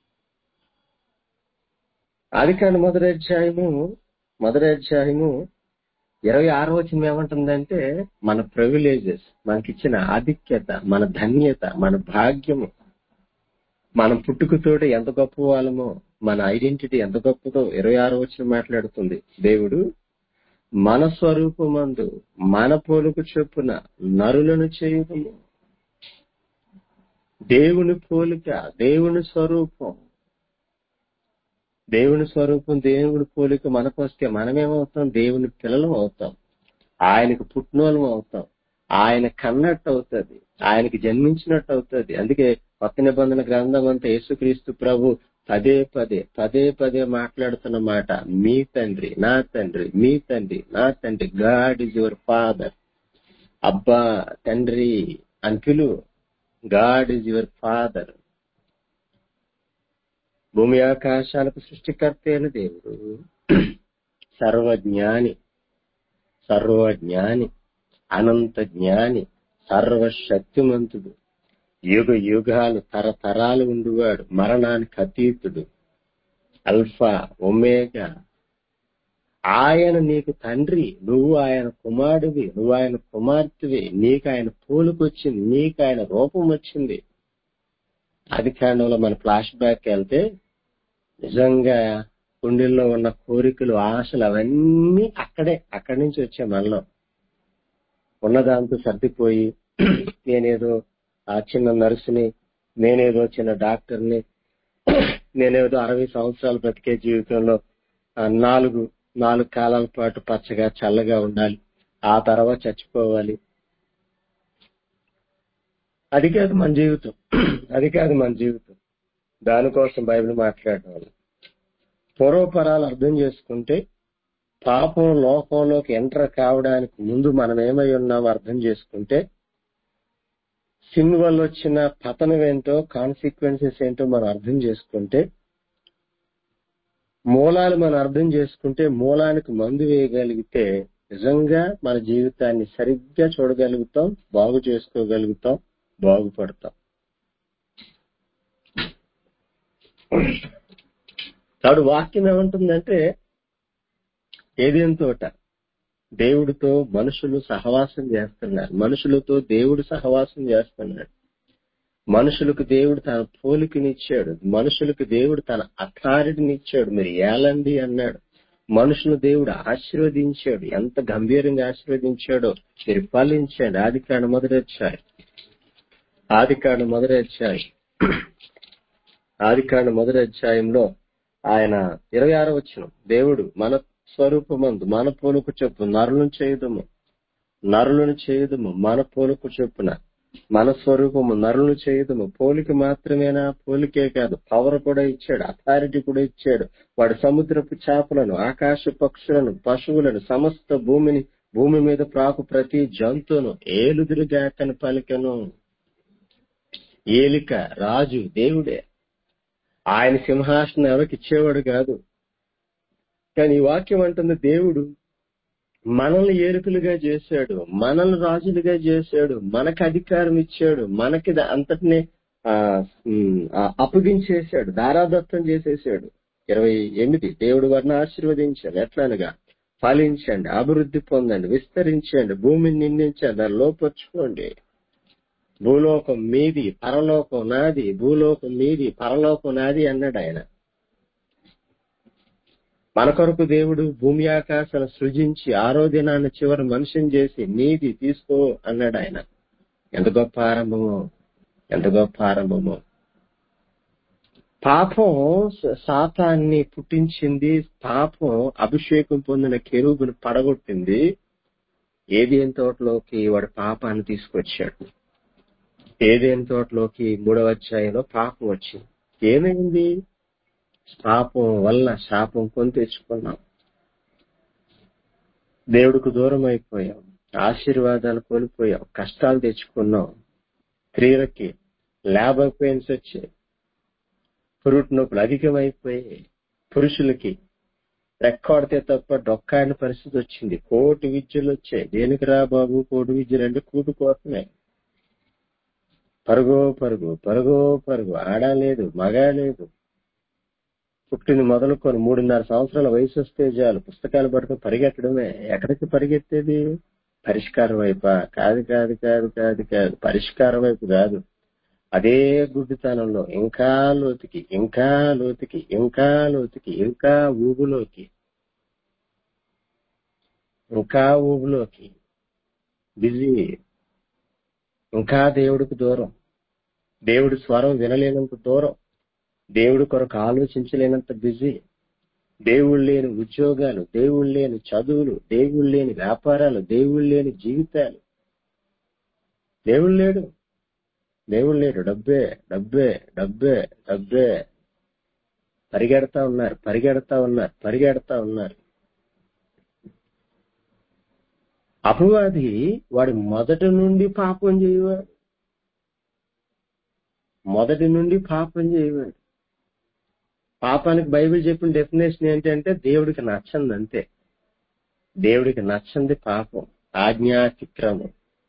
ఆది కాని మొదటి అధ్యాయము మొదటి అధ్యాయము ఇరవై ఆరో వచ్చిన ఏమంటుందంటే మన ప్రివిలేజెస్ మనకిచ్చిన ఆధిక్యత మన ధన్యత మన భాగ్యము మనం పుట్టుకతోటి ఎంత గొప్ప వాళ్ళమో మన ఐడెంటిటీ ఎంత గొప్పదో ఇరవై ఆరో వచ్చిన మాట్లాడుతుంది దేవుడు మన స్వరూపమందు మన పోలుకు చొప్పున నరులను చేయుదము దేవుని పోలిక దేవుని స్వరూపం దేవుని స్వరూపం దేవుని పోలిక మనకు వస్తే మనమేమవుతాం దేవుని పిల్లలం అవుతాం ఆయనకు పుట్టినోళ్ళం అవుతాం ఆయన కన్నట్టు అవుతుంది ఆయనకి జన్మించినట్టు అవుతుంది అందుకే కొత్త నిబంధన గ్రంథం అంతా యేసుక్రీస్తు ప్రభు పదే పదే పదే పదే మాట్లాడుతున్న మాట మీ తండ్రి నా తండ్రి మీ తండ్రి నా తండ్రి గాడ్ ఇస్ యువర్ ఫాదర్ అబ్బా తండ్రి అని పిలువు గాడ్ ఇస్ యువర్ ఫాదర్ భూమి ఆకాశాలకు సృష్టికర్త అయిన దేవుడు సర్వజ్ఞాని సర్వజ్ఞాని అనంత జ్ఞాని సర్వశక్తిమంతుడు యుగ యుగాలు తరతరాలు ఉండువాడు మరణానికి అతీతుడు అల్ఫా ఒమేగా ఆయన నీకు తండ్రి నువ్వు ఆయన కుమారుడివి నువ్వు ఆయన కుమార్తెవి నీకు ఆయన పోలుకొచ్చింది నీకు ఆయన రూపం వచ్చింది ఆది కాండంలో మన ఫ్లాష్ బ్యాక్ వెళ్తే నిజంగా కుండీల్లో ఉన్న కోరికలు ఆశలు అవన్నీ అక్కడే అక్కడి నుంచి వచ్చే మనలో ఉన్నదాంతో సర్దిపోయి నేనేదో ఆ చిన్న నర్సుని నేనేదో చిన్న డాక్టర్ని నేనేదో అరవై సంవత్సరాలు బ్రతికే జీవితంలో ఆ, నాలుగు నాలుగు కాలాల పాటు పచ్చగా చల్లగా ఉండాలి ఆ తర్వాత చచ్చిపోవాలి అది కాదు మన జీవితం అది కాదు మన జీవితం దానికోసం బైబిల్ మాట్లాడడం వల్ల పూర్వపరాలు అర్థం చేసుకుంటే పాపం లోకంలోకి ఎంటర్ కావడానికి ముందు మనం ఏమై ఉన్నామో అర్థం చేసుకుంటే సిన్ వల్ల వచ్చిన పతనం ఏంటో కాన్సిక్వెన్సెస్ ఏంటో మనం అర్థం చేసుకుంటే మూలాలు మనం అర్థం చేసుకుంటే మూలానికి మందు వేయగలిగితే నిజంగా మన జీవితాన్ని సరిగ్గా చూడగలుగుతాం బాగు చేసుకోగలుగుతాం బాగుపడతాం తాడు వాక్యం ఏమంటుందంటే ఏదేం తోట దేవుడితో మనుషులు సహవాసం చేస్తున్నారు మనుషులతో దేవుడు సహవాసం చేస్తున్నాడు మనుషులకు దేవుడు తన పోలికనిచ్చాడు మనుషులకు దేవుడు తన అథారిటీని ఇచ్చాడు మీరు ఏలండి అన్నాడు మనుషులు దేవుడు ఆశీర్వదించాడు ఎంత గంభీరంగా ఆశీర్వదించాడో మీరు ఫలించండి ఆది కాండ మొదటి అధ్యాయం ఆది కాండ మొదటి అధ్యాయం ఆది కాండ మొదటి అధ్యాయంలో ఆయన ఇరవై ఆరో వచ్చిన దేవుడు మన స్వరూపమందు మన పోలుకు చొప్పు నరులను చేయుదము నరులను చేయుదము మన పోలుకు చొప్పున మన స్వరూపము నరులు చేయదము పోలిక మాత్రమేనా పోలికే కాదు పవర్ కూడా ఇచ్చాడు అథారిటీ కూడా ఇచ్చాడు వాడు సముద్రపు చేపలను ఆకాశ పక్షులను పశువులను సమస్త భూమిని భూమి మీద ప్రాకు ప్రతి జంతువును ఏలుదురుగాకని పలికను ఏలిక రాజు దేవుడే ఆయన సింహాసనం ఎవరికి ఇచ్చేవాడు కాదు కానీ ఈ వాక్యం అంటుంది దేవుడు మనల్ని ఏలుకలుగా చేశాడు మనల్ని రాజులుగా చేశాడు మనకు అధికారం ఇచ్చాడు మనకి ద- అంతటిని ఆ, ఉమ్, ఆ, అప్పగించేశాడు దారాదత్తం చేసేసాడు ఇరవై ఎనిమిది దేవుడు వారిని ఆశీర్వదించాడు ఎట్లనగా ఫలించండి అభివృద్ధి పొందండి విస్తరించండి భూమిని నిందించండి దాన్ని లోపరుచుకోండి భూలోకం మీది పరలోకం నాది భూలోకం మీది పరలోకం నాది అన్నాడు ఆయన మన కొరకు దేవుడు భూమి ఆకాశాలను సృజించి ఆరో దినాన్ని చివరి మనిషిని చేసి నీది తీసుకో అన్నాడు ఆయన ఎంత గొప్ప ఆరంభమో ఎంత గొప్ప ఆరంభమో పాపం స- సాతాన్ని పుట్టించింది పాపం అభిషేకం పొందిన కెరూబుని పడగొట్టింది ఏదేం తోటలోకి వాడు పాపాన్ని తీసుకొచ్చాడు ఏదేం తోటలోకి మూడవ అధ్యాయంలో పాపం వచ్చింది ఏమైంది పాపం వల్ల శాపం కొని తెచ్చుకున్నాం దేవుడికి దూరం అయిపోయాం ఆశీర్వాదాలు కోల్పోయాం కష్టాలు తెచ్చుకున్నాం స్త్రీలకి లేబర్ పెయిన్స్ వచ్చాయి పురుటి నొప్పులు అధికమైపోయాయి పురుషులకి రెక్కాడితే తప్ప డొక్కాని పరిస్థితి వచ్చింది కోటి విద్యలు వచ్చాయి దేనికి రా బాబు కోటి విద్యలు అంటే కూటు కోసమే పరుగో పరుగు పరుగో పరుగు ఆడా లేదు మగా లేదు పుట్టింది మొదలుకొని మూడున్నర సంవత్సరాల వయసు వస్తే చాలు పుస్తకాలు పట్టుకుని పరిగెట్టడమే ఎక్కడికి పరిగెత్తేది పరిష్కారం వైపా కాదు కాదు కాదు కాదు కాదు పరిష్కారం వైపు కాదు అదే గుడ్డితనంలో ఇంకా లోతుకి ఇంకా లోతుకి ఇంకా లోతుకి ఇంకా ఊబులోకి ఇంకా ఊబులోకి బిజీ ఇంకా దేవుడికి దూరం దేవుడి స్వరం వినలేనంత దూరం దేవుడి కొరకు ఆలోచించలేనంత బిజీ దేవుళ్ళు లేని ఉద్యోగాలు దేవుళ్ళు లేని చదువులు దేవుళ్ళు లేని వ్యాపారాలు దేవుళ్ళు లేని జీవితాలు దేవుడు లేడు దేవుడు లేడు డబ్బే డబ్బే డబ్బే డబ్బే పరిగెడతా ఉన్నారు పరిగెడతా ఉన్నారు పరిగెడతా ఉన్నారు అపవాది వాడి మొదటి నుండి పాపం చేయవాడు మొదటి నుండి పాపం చేయవాడు పాపానికి బైబిల్ చెప్పిన డెఫినేషన్ ఏంటంటే దేవుడికి నచ్చంది అంతే దేవుడికి నచ్చంది పాపం ఆజ్ఞాతిక్రమం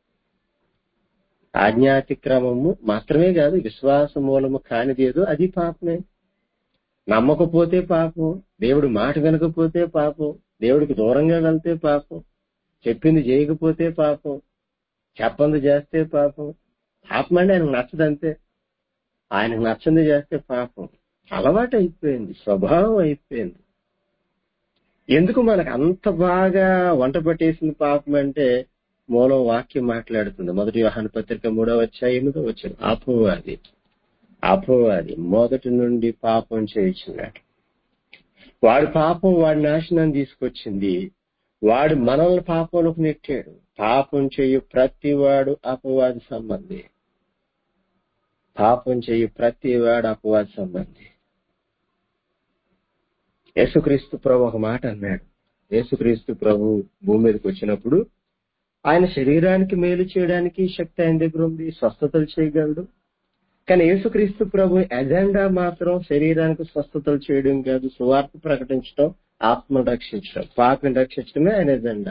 ఆజ్ఞాతిక్రమము మాత్రమే కాదు విశ్వాస మూలము కానిది ఏదో అది పాపమే నమ్మకపోతే పాపం దేవుడు మాట వినకపోతే పాపం దేవుడికి దూరంగా వెళ్తే పాపం చెప్పింది చేయకపోతే పాపం చెప్పంది చేస్తే పాపం పాపం అంటే ఆయనకు నచ్చదంతే ఆయనకు నచ్చంది చేస్తే పాపం అలవాటు అయిపోయింది స్వభావం అయిపోయింది ఎందుకు మనకు అంత బాగా వంట పట్టేసింది పాపం అంటే మూలం వాక్యం మాట్లాడుతుంది మొదటి వ్యవహాన పత్రిక మూడవ వచ్చా ఎనిమిదో వచ్చిన అపోవాది అపోవాది మొదటి నుండి పాపం చేయించున్నాడు వాడి పాపం వాడి నాశనం తీసుకొచ్చింది వాడు మనల్ని పాపంలోకి నెట్టాడు పాపం చేయు ప్రతి వాడు అపవాది సంబంధి పాపం చేయు ప్రతి వాడు అపవాది సంబంధి యేసుక్రీస్తు ప్రభు ఒక మాట అన్నాడు యేసుక్రీస్తు ప్రభు భూమి మీదకి వచ్చినప్పుడు ఆయన శరీరానికి మేలు చేయడానికి శక్తి ఆయన దగ్గర ఉంది స్వస్థతలు చేయగలడు కానీ యేసుక్రీస్తు ప్రభు ఎజెండా మాత్రం శరీరానికి స్వస్థతలు చేయడం కాదు సువార్త ప్రకటించడం ఆత్మను రక్షించడం పాపని రక్షించడమే ఆయన ఎజెండా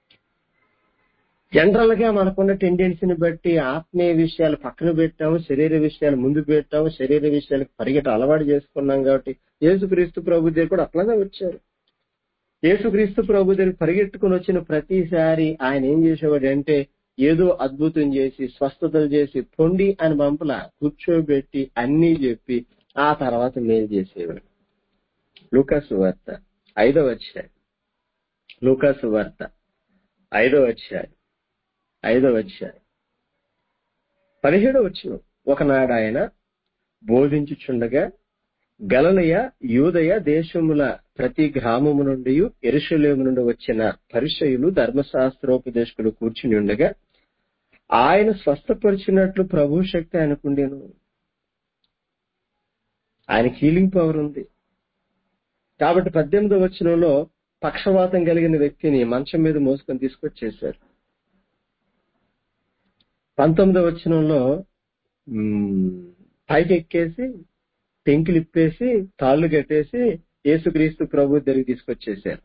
జనరల్ గా మనకున్న టెండెన్సీని బట్టి ఆత్మీయ విషయాలు పక్కన పెట్టాము శరీర విషయాలు ముందు పెట్టాము శరీర విషయాలకు పరిగెట అలవాటు చేసుకున్నాం కాబట్టి యేసుక్రీస్తు ప్రభు దగ్గర కూడా అట్లానే వచ్చారు యేసుక్రీస్తు ప్రభు దగ్గర పరిగెట్టుకుని వచ్చిన ప్రతిసారి ఆయన ఏం చేసేవాడు అంటే ఏదో అద్భుతం చేసి స్వస్థతలు చేసి పొండి అని పంపల కూర్చోబెట్టి అన్నీ చెప్పి ఆ తర్వాత మేలు చేసేవాడు లూకాసు వార్త ఐదో వచ్చాయి లూకాసు వార్త ఐదో వచ్చాయి ఐదో వచ్చాయి పదిహేడో వచ్చిన ఒకనాడు ఆయన బోధించుచుండగా గలలయ యూదయ దేశముల ప్రతి గ్రామము నుండి ఎరుషలేము నుండి వచ్చిన పరిచయులు ధర్మశాస్త్రోపదేశకులు కూర్చుని ఉండగా ఆయన స్వస్థపరిచినట్లు ప్రభు శక్తి ఆయనకుండేను ఆయన హీలింగ్ పవర్ ఉంది కాబట్టి పద్దెనిమిదో వచనంలో పక్షవాతం కలిగిన వ్యక్తిని మంచం మీద మోసుకొని తీసుకొచ్చేశారు పంతొమ్మిదో వచనంలో మ్, పైకి ఎక్కేసి పెంకులు ఇప్పేసి తాళ్ళు కట్టేసి యేసుక్రీస్తు ప్రభు దగ్గరికి తీసుకొచ్చేశారు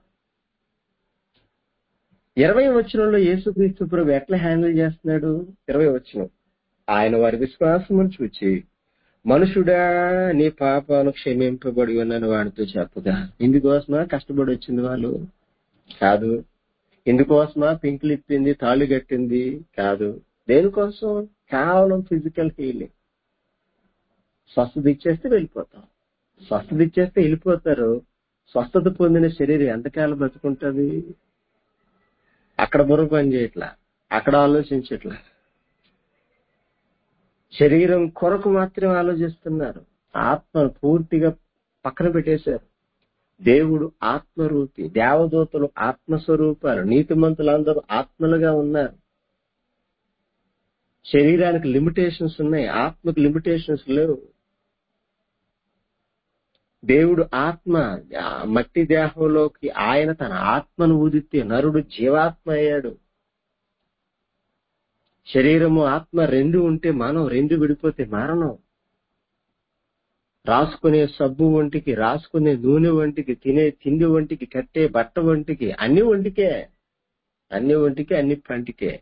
ఇరవై వచనంలో యేసుక్రీస్తు ప్రభు ఎట్లా హ్యాండిల్ చేస్తున్నాడు ఇరవై వచనం ఆయన వారి విశ్వాసమును చూచి మనుషుడా నీ పాపాలు క్షమింపబడి ఉన్నాను వాడితో చెప్పగా ఇందుకోసమా కష్టపడి వచ్చింది వాళ్ళు కాదు ఇందుకోసమా పింకులు ఇప్పింది తాళి కట్టింది కాదు దేనికోసం కేవలం ఫిజికల్ హీలింగ్ స్వస్థత ఇచ్చేస్తే వెళ్ళిపోతాం స్వస్థత ఇచ్చేస్తే వెళ్ళిపోతారు స్వస్థత పొందిన శరీరం ఎంతకాలం బతుకుంటది అక్కడ బుర్ర పని చేయట్లా అక్కడ ఆలోచించట్లా శరీరం కొరకు మాత్రమే ఆలోచిస్తున్నారు ఆత్మను పూర్తిగా పక్కన పెట్టేశారు దేవుడు ఆత్మరూపి దేవదూతలు ఆత్మస్వరూపాలు నీతిమంతులందరూ ఆత్మలుగా ఉన్నారు శరీరానికి లిమిటేషన్స్ ఉన్నాయి ఆత్మకు లిమిటేషన్స్ లేవు దేవుడు ఆత్మ ఆ మట్టి దేహంలోకి ఆయన తన ఆత్మను ఊదితే నరుడు జీవాత్మ అయ్యాడు శరీరము ఆత్మ రెండు ఉంటే మనం రెండు విడిపోతే మరణం రాసుకునే సబ్బు వంటికి రాసుకునే నూనె వంటికి తినే తిండి వంటికి కట్టే బట్ట వంటికి అన్ని వంటికే అన్ని వంటికి అన్ని పంటికే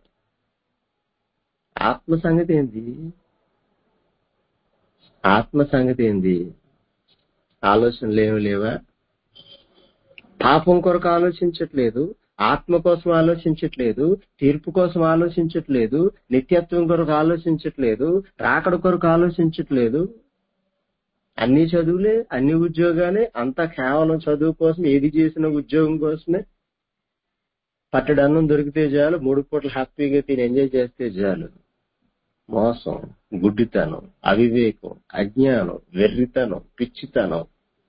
ఆత్మ సంగతి ఏంది ఆత్మ సంగతి ఏంది ఆలోచనలు ఏమి లేవా పాపం కొరకు ఆలోచించట్లేదు ఆత్మ కోసం ఆలోచించట్లేదు తీర్పు కోసం ఆలోచించట్లేదు నిత్యత్వం కొరకు ఆలోచించట్లేదు రాకడ కొరకు ఆలోచించట్లేదు అన్ని చదువులే అన్ని ఉద్యోగాలే అంతా కేవలం చదువు కోసం ఏది చేసిన ఉద్యోగం కోసమే పట్టడి అన్నం దొరికితే చాలు మూడు పూటలు హ్యాపీగా తిని ఎంజాయ్ చేస్తే చాలు మోసం గుడ్డితనం అవివేకం అజ్ఞానం వెర్రితనం పిచ్చితనం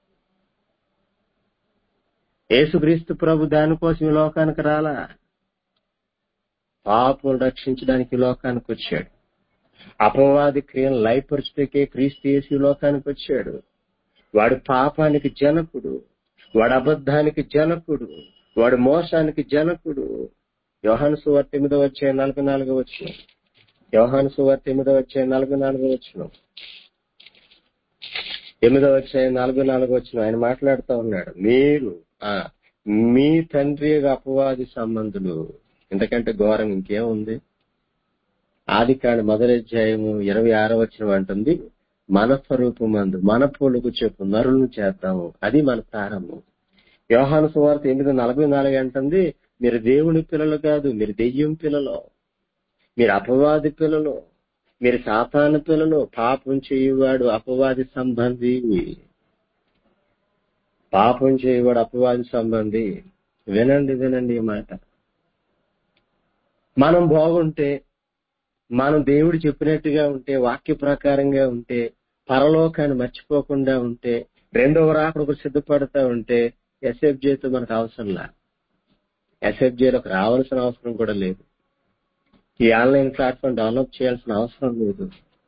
యేసుక్రీస్తు ప్రభు దానికోసం ఈ లోకానికి రాలా పాపం రక్షించడానికి ఈ లోకానికి వచ్చాడు అపవాది క్రియను లయపరచుటకే క్రీస్తు యేసు ఈ లోకానికి వచ్చాడు వాడు పాపానికి జనకుడు వాడు అబద్ధానికి జనకుడు వాడు మోసానికి జనకుడు యోహాను సువార్త ఎనిమిదో వచ్చే నలభై నాలుగో వచ్చిన యోహాను సువార్త ఎనిమిదో వచ్చే నలభై నాలుగో వచ్చిన ఎనిమిదో వచ్చే నలభై నాలుగో వచ్చిన ఆయన మాట్లాడుతూ ఉన్నాడు మీరు ఆ మీ తండ్రి అపవాది సంబంధులు ఎందుకంటే ఘోరం ఇంకేముంది ఆది కాండ మొదటి అధ్యాయము ఇరవై ఆరో వచ్చిన అంటుంది మన స్వరూపమందు మన పోలుకు చెప్పు నరులను చేద్దాము అది మన ప్రారంభం యోహాను సువార్త ఎనిమిది నలభై నాలుగు అంటుంది మీరు దేవుని పిల్లలు కాదు మీరు దెయ్యం పిల్లలు మీరు అపవాది పిల్లలు మీరు సాతాను పిల్లలు పాపం చేయువాడు అపవాది సంబంధి పాపం చేయవాడు అపవాది సంబంధి వినండి వినండి ఈ మాట మనం బాగుంటే మనం దేవుడు చెప్పినట్టుగా ఉంటే వాక్య ప్రకారంగా ఉంటే పరలోకాన్ని మర్చిపోకుండా ఉంటే రెండవ రాకడకు సిద్ధపడతా ఉంటే ఎస్ఎఫ్జేతో మనకు అవసరంలా ఎస్ఎఫ్జేలోకి రావాల్సిన అవసరం కూడా లేదు ఈ ఆన్లైన్ ప్లాట్ఫామ్ డెవలప్ చేయాల్సిన అవసరం లేదు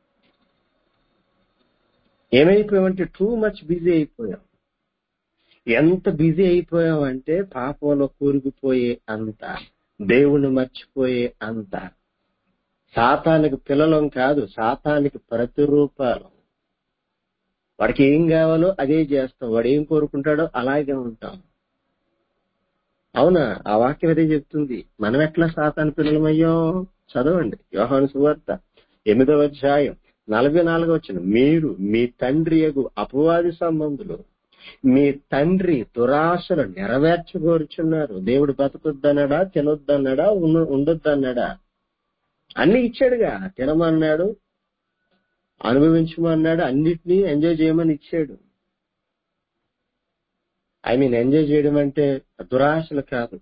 ఏమైపోయామంటే టూ మచ్ బిజీ అయిపోయాం ఎంత బిజీ అయిపోయాం అంటే పాపంలో కూరుకుపోయే అంత దేవుణ్ణి మర్చిపోయే అంత సాతానికి పిల్లలం కాదు సాతానికి ప్రతిరూపాలు వాడికి ఏం కావాలో అదే చేస్తాం వాడు ఏం కోరుకుంటాడో అలాగే ఉంటాం అవునా ఆ వాక్యం అదే చెప్తుంది మనం ఎట్లా సాతాను పిల్లలమయ్యో చదవండి యోహాను సువార్త ఎనిమిదవ అధ్యాయం నలభై నాలుగో వచ్చిన మీరు మీ తండ్రి యగు అపవాది సంబంధులు మీ తండ్రి దురాశలు నెరవేర్చగోరుచున్నారు దేవుడు బతకొద్దన్నాడా తినొద్దన్నాడా ఉన్న- ఉండొద్దన్నాడా అన్ని ఇచ్చాడుగా తినమన్నాడు అనుభవించమన్నాడు అన్నిటినీ ఎంజాయ్ చేయమని ఇచ్చాడు ఐ మీన్ ఎంజాయ్ చేయడం అంటే దురాశలు కాదు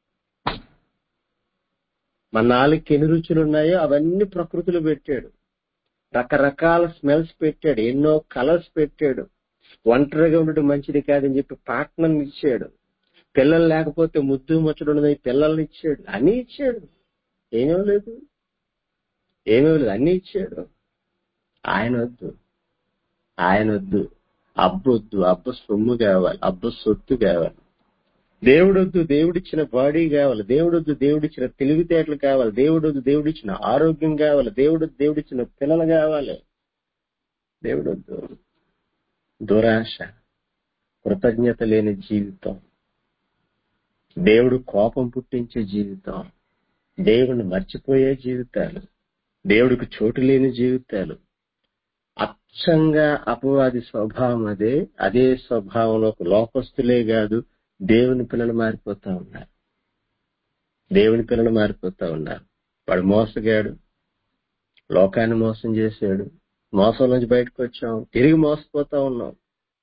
మన నాలుగుకి ఎన్ని రుచులు ఉన్నాయో అవన్నీ ప్రకృతిలో పెట్టాడు రకరకాల స్మెల్స్ పెట్టాడు ఎన్నో కలర్స్ పెట్టాడు ఒంటరిగా ఉండడం మంచిది కాదని చెప్పి పార్ట్నర్ ఇచ్చాడు పిల్లలు లేకపోతే ముద్దు ముచ్చడం ఉండదని పిల్లల్ని ఇచ్చాడు అన్ని ఇచ్చాడు ఏమీ లేదు ఏమీ లేదు అన్ని ఇచ్చాడు ఆయన వద్దు ఆయన వద్దు అబ్బొద్దు అబ్బ సొమ్ము కావాలి అబ్బ సొత్తు కావాలి దేవుడొద్దు దేవుడిచ్చిన బాడీ కావాలి దేవుడొద్దు దేవుడిచ్చిన తెలివితేటలు కావాలి దేవుడొద్దు దేవుడిచ్చిన ఆరోగ్యం కావాలి దేవుడొద్దు దేవుడిచ్చిన పిల్లలు కావాలి దేవుడొద్దు దురాశ కృతజ్ఞత లేని జీవితం దేవుడు కోపం పుట్టించే జీవితం దేవుడిని మర్చిపోయే జీవితాలు దేవుడికి చోటు లేని జీవితాలు అచ్చంగా అపవాది స్వభావం అదే అదే స్వభావంలో లోకస్తులే కాదు దేవుని పిల్లలు మారిపోతా ఉన్నారు దేవుని పిల్లలు మారిపోతా ఉన్నారు వాడు మోసగాడు లోకాన్ని మోసం చేశాడు మోసం నుంచి బయటకు వచ్చాం తిరిగి మోసపోతా ఉన్నాం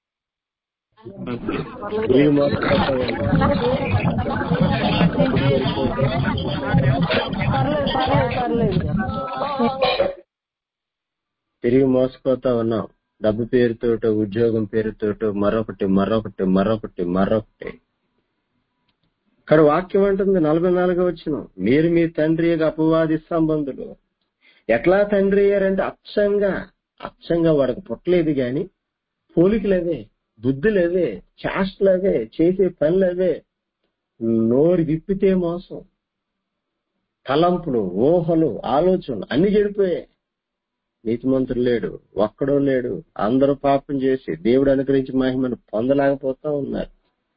తిరిగి మోసపోతా ఉన్నాం పర్లేదు పర్లేదు పర్లేదు తిరిగి మోసపోతా ఉన్నాం డబ్బు పేరుతోటో ఉద్యోగం పేరుతోటో మరొకటి మరొకటి మరొకటి మరొకటి ఇక్కడ వాక్యం అంటుంది నలభై నాలుగు వచ్చిన మీరు మీ తండ్రి యొక్క అపవాది సంబంధులు ఎట్లా తండ్రి అయ్యారంటే అచ్చంగా అచ్చంగా వాడికి పుట్టలేదు గాని పోలికలవే బుద్ధులవే చేష్టలవే చేసే పనులవే నోరు విప్పితే మోసం తలంపులు ఊహలు ఆలోచనలు అన్ని చెడిపోయాయి నీతిమంతుడు లేడు ఒక్కడో లేడు అందరూ పాపం చేసి దేవుడు అనుగ్రహించి మహిమను పొందలేకపోతా ఉన్నారు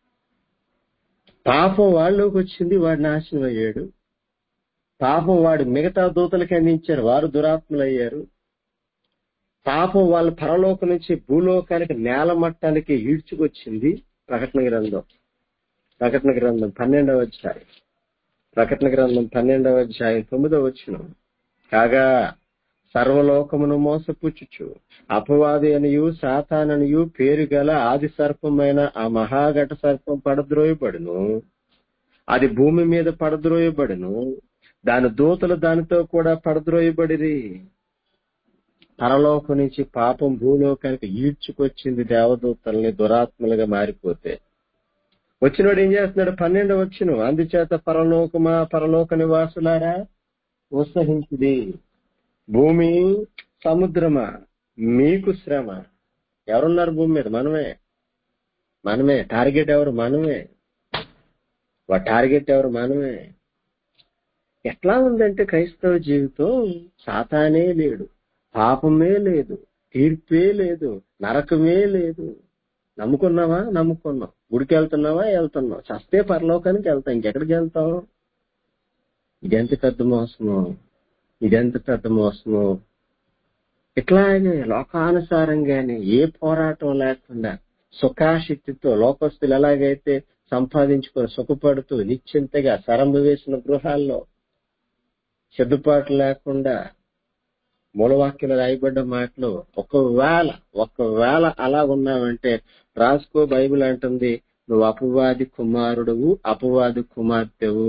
పాపం వాళ్ళలోకి వచ్చింది వాడు నాశనం అయ్యాడు పాపం వాడు మిగతా దూతలకి అందించారు వారు దురాత్మలు అయ్యారు పాపం వాళ్ళ పరలోకం నుంచి భూలోకానికి నేల మట్టానికి ఈడ్చుకొచ్చింది ప్రకటన గ్రంథం ప్రకటన గ్రంథం పన్నెండవ అధ్యాయం ప్రకటన గ్రంథం పన్నెండవ అధ్యాయం తొమ్మిదవ వచ్చిన కాగా సర్వలోకమును మోసపుచ్చుచు అపవాది అనియు సాతాననియు పేరు గల ఆది సర్పమైన ఆ మహాఘట సర్పం పడద్రోయబడును అది భూమి మీద పడద్రోయబడును దాని దూతలు దానితో కూడా పడద్రోయబడిరి పరలోకం నుంచి పాపం భూలోకానికి ఈడ్చుకొచ్చింది దేవదూతల్ని దురాత్మలుగా మారిపోతే వచ్చినోడు ఏం చేస్తున్నాడు పన్నెండు వచ్చిన అందుచేత పరలోకమా పరలోక నివాసులారా ఉత్సహించుది భూమి సముద్రమా మీకు శ్రమ ఎవరున్నారు భూమి మీద మనమే మనమే టార్గెట్ ఎవరు మనమే వా టార్గెట్ ఎవరు మనమే ఎట్లా ఉందంటే క్రైస్తవ జీవితం సాతానే లేడు పాపమే లేదు తీర్పే లేదు నరకమే లేదు నమ్ముకున్నావా నమ్ముకున్నాం గుడికి వెళ్తున్నావా వెళ్తున్నాం చస్తే పరలోకానికి వెళ్తాం ఇంకెక్కడికి వెళ్తాం ఇదెంత పెద్ద మోసము ఇదెంత పెద్ద మోసము ఇట్లాగే లోకానుసారంగానే ఏ పోరాటం లేకుండా సుఖాశక్తితో లోకస్తులు ఎలాగైతే సంపాదించుకొని సుఖపడుతూ నిశ్చింతగా సరంభ వేసిన గృహాల్లో సిద్ధపాటు లేకుండా మూలవాక్యంలో రాయబడ్డ మాటలు ఒకవేళ ఒకవేళ అలా ఉన్నావంటే రాసుకో బైబిల్ అంటుంది నువ్వు అపవాది కుమారుడువు అపవాది కుమార్తెవు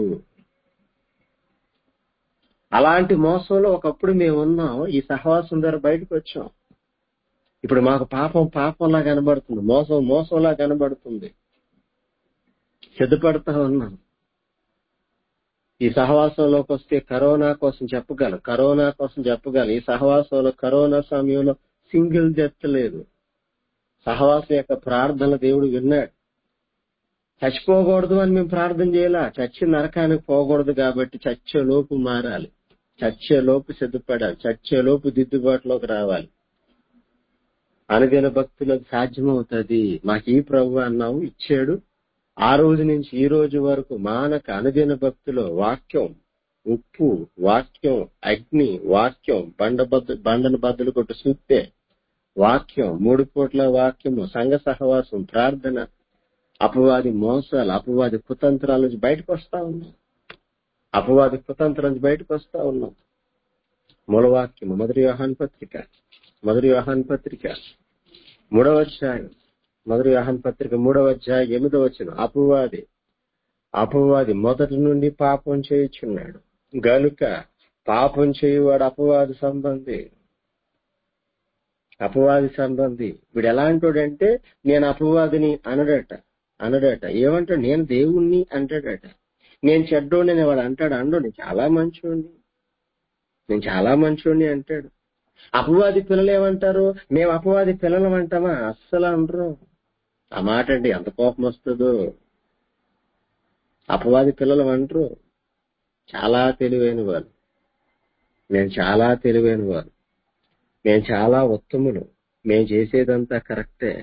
అలాంటి మోసంలో ఒకప్పుడు మేము ఉన్నాం ఈ సహవాసం ద్వారా బయటకు వచ్చాం ఇప్పుడు మాకు పాపం పాపంలా కనబడుతుంది మోసం మోసంలా కనబడుతుంది సిద్ధపడతా ఉన్నాం ఈ సహవాసంలోకి వస్తే కరోనా కోసం చెప్పగలం కరోనా కోసం చెప్పగలం ఈ సహవాసంలో కరోనా సమయంలో సింగిల్ డెత్ లేదు సహవాసం యొక్క ప్రార్థన దేవుడు విన్నాడు చచ్చిపోకూడదు అని మేము ప్రార్థన చేయాలా చచ్చి నరకానికి పోకూడదు కాబట్టి చచ్చేలోపు మారాలి చచ్చేలోపు సిద్ధపడాలి చచ్చేలోపు దిద్దుబాటులోకి రావాలి అనుదిన భక్తులకు సాధ్యమవుతుంది మాకు ఈ ప్రభు అన్నాము ఇచ్చాడు ఆ రోజు నుంచి ఈ రోజు వరకు మానక అనుదిన భక్తులు వాక్యం ఉప్పు వాక్యం అగ్ని వాక్యం బండ బద్ద బండను బద్దలు కొట్టు సూక్తే వాక్యం మూడు పూట్ల వాక్యము సంఘ సహవాసం ప్రార్థన అపవాది మోసాలు అపవాది కుతంత్రాల నుంచి బయటకు వస్తా ఉన్నాం అపవాది కుతంత్రం నుంచి బయటకు వస్తా ఉన్నాం మూలవాక్యము మొదటి వ్యవహాన్ పత్రిక మొదటి వ్యవహాన్ పత్రిక మూడవ అధ్యాయం మొదటి వ్యవహాన్ పత్రిక మూడవ అధ్యాయం ఎనిమిదవ వచ్చిన అపవాది అపవాది మొదటి నుండి పాపం చేయుచున్నాడు గనుక పాపం చేయువాడు అపవాది సంబంధి అపవాది సంబంధి వీడు ఎలాంటోడంటే నేను అపవాదిని అనడట అనడట ఏమంటాడు నేను దేవుణ్ణి అంటాడట నేను చెడ్డోడని వాడు అంటాడు అండోని చాలా మంచోడిని నేను చాలా మంచోడిని అంటాడు అపవాది పిల్లలు ఏమంటారు మేము అపవాది పిల్లలం అంటామా అస్సలు అనరు ఆ మాట అండి ఎంత కోపం వస్తుందో అపవాది పిల్లలు అంటారు చాలా తెలివైన వారు మేము చాలా తెలివైన వారు మేము చాలా ఉత్తములు మేము చేసేదంతా కరెక్టే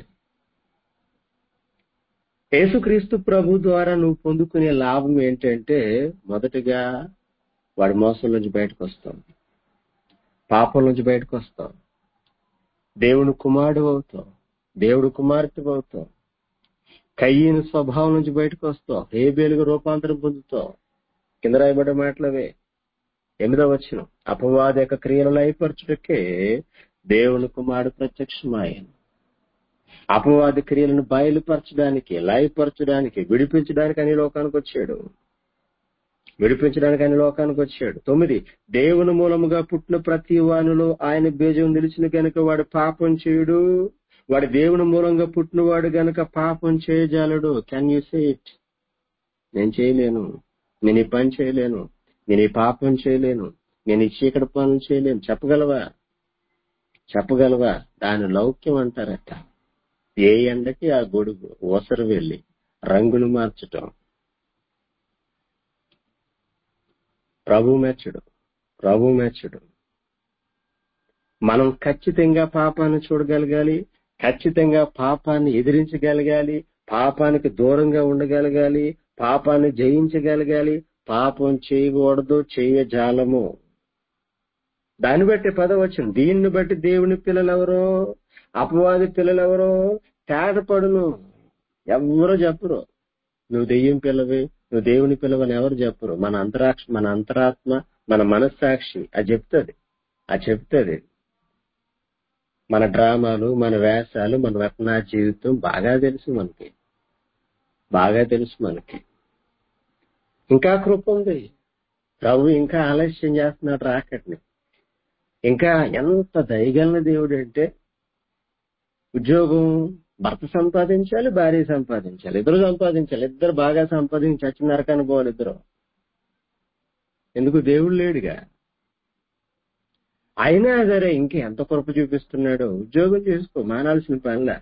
యేసుక్రీస్తు ప్రభు ద్వారా నువ్వు పొందుకునే లాభం ఏంటంటే మొదటిగా వాడి మోసం నుంచి బయటకు వస్తాం పాపం నుంచి బయటకు వస్తాం దేవుని కుమారుడు అవుతాం దేవుడు కుమార్తె అవుతాం కయ్యని స్వభావం నుంచి బయటకు వస్తాం హేబేలుగా రూపాంతరం పొందుతాం కింద రాయబడ్డ మాటలవే ఎనిమిదో వచ్చిన అపవాద యొక్క క్రియలు లయపరచుటకే దేవుని కుమారుడు ప్రత్యక్షమాయను అపవాది క్రియలను బయలుపరచడానికి లయపరచడానికి విడిపించడానికి అని లోకానికి వచ్చాడు విడిపించడానికి ఆయన లోకానికి వచ్చాడు తొమ్మిది దేవుని మూలముగా పుట్టిన ప్రతి వానిలో ఆయన బీజం నిలిచిన గనుక వాడు పాపం చేయుడు వాడు దేవుని మూలంగా పుట్టినవాడు గనుక పాపం చేయజాలడు కెన్ యూ సే ఇట్ నేను చేయలేను నేను ఈ పని చేయలేను నేను ఈ పాపం చేయలేను నేను ఈ చీకటి పనులు చేయలేను చెప్పగలవా చెప్పగలవా దాని లౌక్యం అంటారట ఏ ఎండకి ఆ గొడుగు ఓసరు వెళ్ళి రంగులు మార్చటం ప్రభు మెచ్చుడు ప్రభు మెచ్చుడు మనం ఖచ్చితంగా పాపాన్ని చూడగలగాలి ఖచ్చితంగా పాపాన్ని ఎదిరించగలగాలి పాపానికి దూరంగా ఉండగలగాలి పాపాన్ని జయించగలగాలి పాపం చేయకూడదు చేయజాలము దాన్ని బట్టి పదవచ్చిన దీన్ని బట్టి దేవుని పిల్లలెవరో అపవాది పిల్లలెవరో తేటపడును ఎవరో చెప్పరు నువ్వు దెయ్యం పిల్లవి నువ్వు దేవుని పిల్లవని ఎవరు చెప్పరు మన అంతరాక్ష మన అంతరాత్మ మన మనస్సాక్షి అది చెప్తుంది అది చెప్తుంది మన డ్రామాలు మన వేషాలు మన వ్యసనా జీవితం బాగా తెలుసు మనకి బాగా తెలుసు మనకి ఇంకా కృప ఉంది ప్రభు ఇంకా ఆలస్యం చేస్తున్నాడు రాకట్ని ఇంకా ఎంత దయగలన దేవుడు అంటే ఉద్యోగం భర్త సంపాదించాలి భార్య సంపాదించాలి ఇద్దరు సంపాదించాలి ఇద్దరు బాగా సంపాదించి చచ్చిన నరకాన్ని పోవాలి ఇద్దరు ఎందుకు దేవుడు లేడుగా అయినా సరే ఇంక ఎంత కృప చూపిస్తున్నాడో ఉద్యోగం చేసుకో మానాల్సిన పనిలా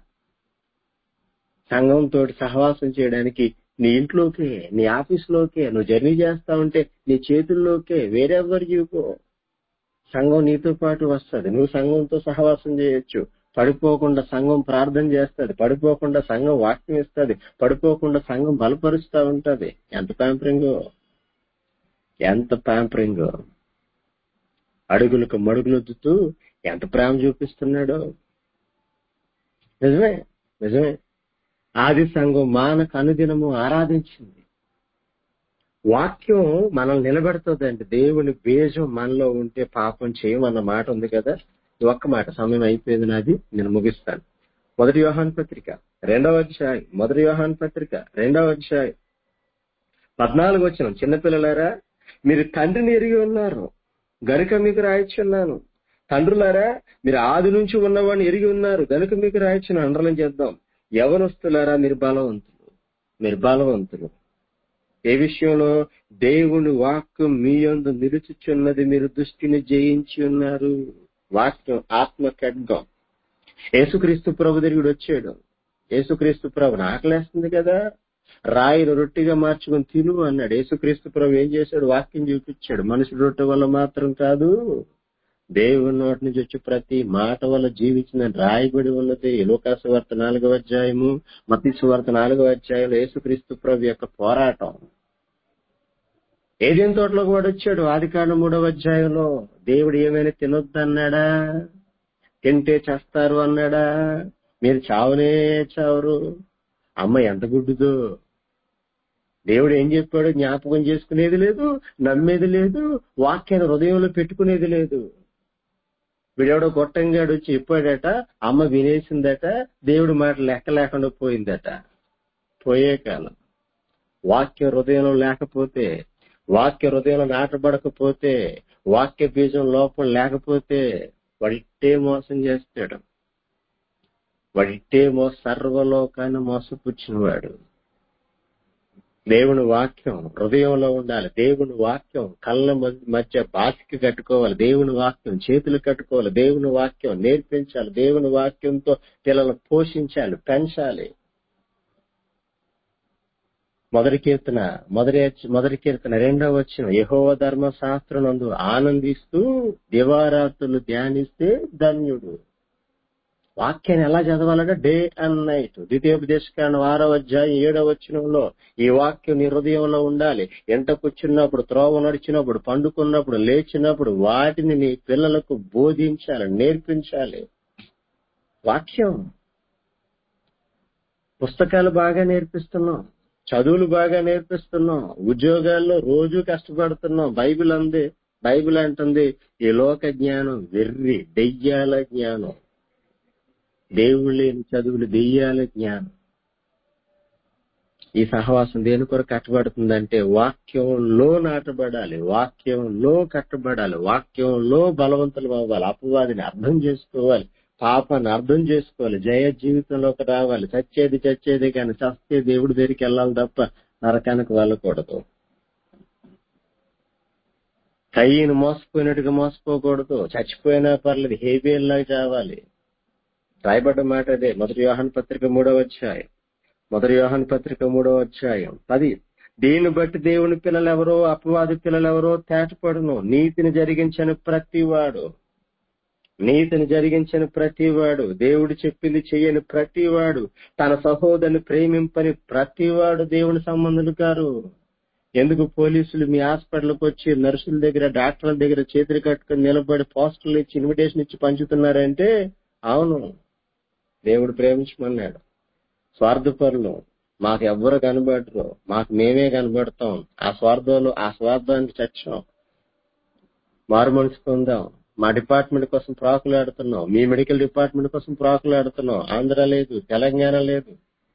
సంఘంతో సహవాసం చేయడానికి నీ ఇంట్లోకే నీ ఆఫీస్లోకే నువ్వు జర్నీ చేస్తా ఉంటే నీ చేతుల్లోకే వేరెవరు చూపో సంఘం నీతో పాటు వస్తుంది నువ్వు సంఘంతో సహవాసం చేయొచ్చు పడిపోకుండా సంఘం ప్రార్థన చేస్తుంది పడిపోకుండా సంఘం వాక్యం ఇస్తుంది పడిపోకుండా సంఘం బలపరుస్తూ ఉంటది ఎంత ప్యాంపరింగ్ ఎంత ప్యాంపరింగ్ అడుగులకు మడుగులొద్దుతూ ఎంత ప్రేమ చూపిస్తున్నాడో నిజమే నిజమే ఆది సంఘం మానకు అనుదినము ఆరాధించింది వాక్యం మనల్ని నిలబెడుతుందండి దేవుని బీజం మనలో ఉంటే పాపం చేయమన్న మాట ఉంది కదా ఈ ఒక్క మాట సమయం అయిపోయింది నాది నేను ముగిస్తాను మొదటి వ్యూహాన్ పత్రిక రెండవ అధ్యాయం మొదటి వ్యూహాన్ పత్రిక రెండవ అధ్యాయం పద్నాలుగు వచ్చిన చిన్నపిల్లలారా మీరు తండ్రిని ఎరిగి ఉన్నారు గనుక మీకు రాయొచ్చున్నాను తండ్రులారా మీరు ఆది నుంచి ఉన్నవాడిని ఎరిగి ఉన్నారు గనుక మీకు రాయొచ్చును అండర్లైన్ చేద్దాం యవనస్తులారా మీరు బలవంతులు మీరు బలవంతులు ఏ విషయంలో దేవుని వాక్కు మీ యందు నిలుచుచున్నది మీరు దృష్టిని జయించి ఉన్నారు వాక్యం ఆత్మ ఖడ్గం యేసుక్రీస్తు ప్రభు తిరిగి వచ్చాడు యేసుక్రీస్తు ప్రభు ఆకలేస్తుంది కదా రాయిని రొట్టిగా మార్చుకొని తిను అన్నాడు యేసుక్రీస్తు ప్రభు ఏం చేశాడు వాక్యం చూపించాడు మనుషుడు రొట్టె వల్ల మాత్రం కాదు దేవుని నోటి నుంచి వచ్చి ప్రతి మాట వల్ల జీవించిన రాయబడి ఉన్నది లోకాసు వార్త నాలుగవ అధ్యాయము మతీసు వార్త నాలుగవ అధ్యాయంలో యేసుక్రీస్తు ప్రభు యొక్క పోరాటం ఏదేం తోటలోకి వాడు వచ్చాడు ఆదికాండం మూడవ అధ్యాయంలో దేవుడు ఏమైనా తినొద్దన్నాడా తింటే చేస్తారు అన్నాడా మీరు చావనే చావరు అమ్మ ఎంత గుడ్డుదో దేవుడు ఏం చెప్పాడు జ్ఞాపకం చేసుకునేది లేదు నమ్మేది లేదు వాక్యాన్ని హృదయంలో పెట్టుకునేది లేదు వీడెవడో గొట్టంగాడు వచ్చి చెప్పాడట అమ్మ వినేసిందట దేవుడి మాట లెక్క లేకుండా పోయిందట పోయే కాలం వాక్య హృదయంలో లేకపోతే వాక్య హృదయంలో నాటబడకపోతే వాక్య బీజం లోపం లేకపోతే వాడిట్టే మోసం చేస్తాడు వాడిట్టే మో సర్వలోకాన్ని మోసపుచ్చినవాడు దేవుని వాక్యం హృదయంలో ఉండాలి దేవుని వాక్యం కళ్ళ మ- మధ్య బాసికి కట్టుకోవాలి దేవుని వాక్యం చేతులు కట్టుకోవాలి దేవుని వాక్యం నేర్పించాలి దేవుని వాక్యంతో పిల్లలను పోషించాలి పెంచాలి మొదటి కీర్తన మొదటి మొదటి కీర్తన రెండవ వచ్చిన యహోవ ధర్మ శాస్త్రనందు ఆనందిస్తూ దివారాత్రులు ధ్యానిస్తే ధన్యుడు వాక్యాన్ని ఎలా చదవాలంటే డే అండ్ నైట్ ద్వితీయోపదేశకాండం ఆరో అధ్యాయం ఏడవ వచనంలో ఈ వాక్యం నీ హృదయంలో ఉండాలి ఎంట కూర్చున్నప్పుడు త్రోవ నడిచినప్పుడు పండుకున్నప్పుడు లేచినప్పుడు వాటిని నీ పిల్లలకు బోధించాలి నేర్పించాలి వాక్యం పుస్తకాలు బాగా నేర్పిస్తున్నాం చదువులు బాగా నేర్పిస్తున్నాం ఉద్యోగాల్లో రోజు కష్టపడుతున్నాం బైబిల్ అంది బైబిల్ అంటుంది ఈ లోక జ్ఞానం వెర్రి దెయ్యాల జ్ఞానం దేవుడు లేని చదువులు దెయ్యాల జ్ఞానం ఈ సహవాసం దేని కొరకు కట్టబడుతుందంటే వాక్యంలో నాటబడాలి వాక్యంలో కట్టబడాలి వాక్యంలో బలవంతులు అవ్వాలి అపవాదిని అర్థం చేసుకోవాలి పాపాన్ని అర్థం చేసుకోవాలి జయ జీవితంలోకి రావాలి చచ్చేది చచ్చేది కానీ చస్తే దేవుడి దగ్గరికి వెళ్ళాలి తప్ప నరకానికి వెళ్ళకూడదు కయ్యను మోసపోయినట్టుగా మోసపోకూడదు చచ్చిపోయినా పర్లేదు హేబియల్లాగా చావాలి రాయబడ్డ మాట అదే మొదటి వ్యూహాన్ పత్రిక మూడవ అధ్యాయం మొదటి వ్యూహాన్ పత్రిక మూడవ అధ్యాయం పది దీన్ని బట్టి దేవుని పిల్లలు ఎవరో అపవాది పిల్లలు ఎవరో తేటపడును నీతిని జరిగించని ప్రతివాడు నీతిని జరిగించని ప్రతివాడు దేవుడు చెప్పింది చెయ్యని ప్రతివాడు తన సహోదరుని ప్రేమింపని ప్రతివాడు దేవుని సంబంధులు కారు ఎందుకు పోలీసులు మీ హాస్పిటల్కి వచ్చి నర్సుల దగ్గర డాక్టర్ల దగ్గర చేతులు కట్టుకుని నిలబడి పోస్టర్లు ఇచ్చి ఇన్విటేషన్ ఇచ్చి పంచుతున్నారంటే అవును దేవుడు ప్రేమించమన్నాడు స్వార్థపరులు మాకు ఎవ్వరు కనబడరు మాకు మేమే కనబడతాం ఆ స్వార్థంలో ఆ స్వార్థానికి చచ్చాం మారు మనసు పొందాం మా డిపార్ట్మెంట్ కోసం ప్రాకులాడుతున్నాం మీ మెడికల్ డిపార్ట్మెంట్ కోసం ప్రాకులాడుతున్నాం ఆంధ్ర లేదు తెలంగాణ లేదు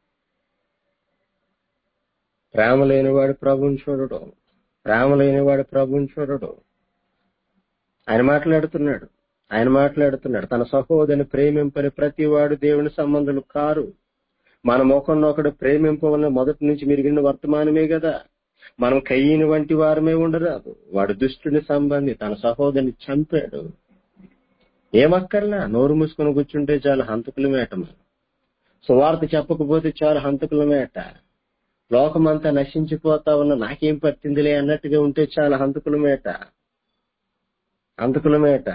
ప్రేమ లేనివాడు ప్రభుని చూడడు ప్రేమ లేనివాడు ప్రభుని చూడడు ఆయన మాట్లాడుతున్నాడు ఆయన మాట్లాడుతున్నాడు తన సహోదరుని ప్రేమింపని ప్రతి వాడు దేవుని సంబంధులు కారు మన ఒకరినొకడు ప్రేమింపవలన మొదటి నుంచి మీరు విన్న వర్తమానమే కదా మనం కయ్యని వంటి వారమే ఉండరాదు వాడు దుష్టుని సంబంధి తన సహోదరిని చంపాడు ఏమక్కర్లా నోరు మూసుకొని కూర్చుంటే చాలు హంతకుల మేట మనం సువార్త చెప్పకపోతే చాలు హంతకుల మేట లోకమంతా నశించిపోతా ఉన్న నాకేం పట్టిందిలే అన్నట్టుగా ఉంటే చాలు హంతకుల మేట హంతకుల మేట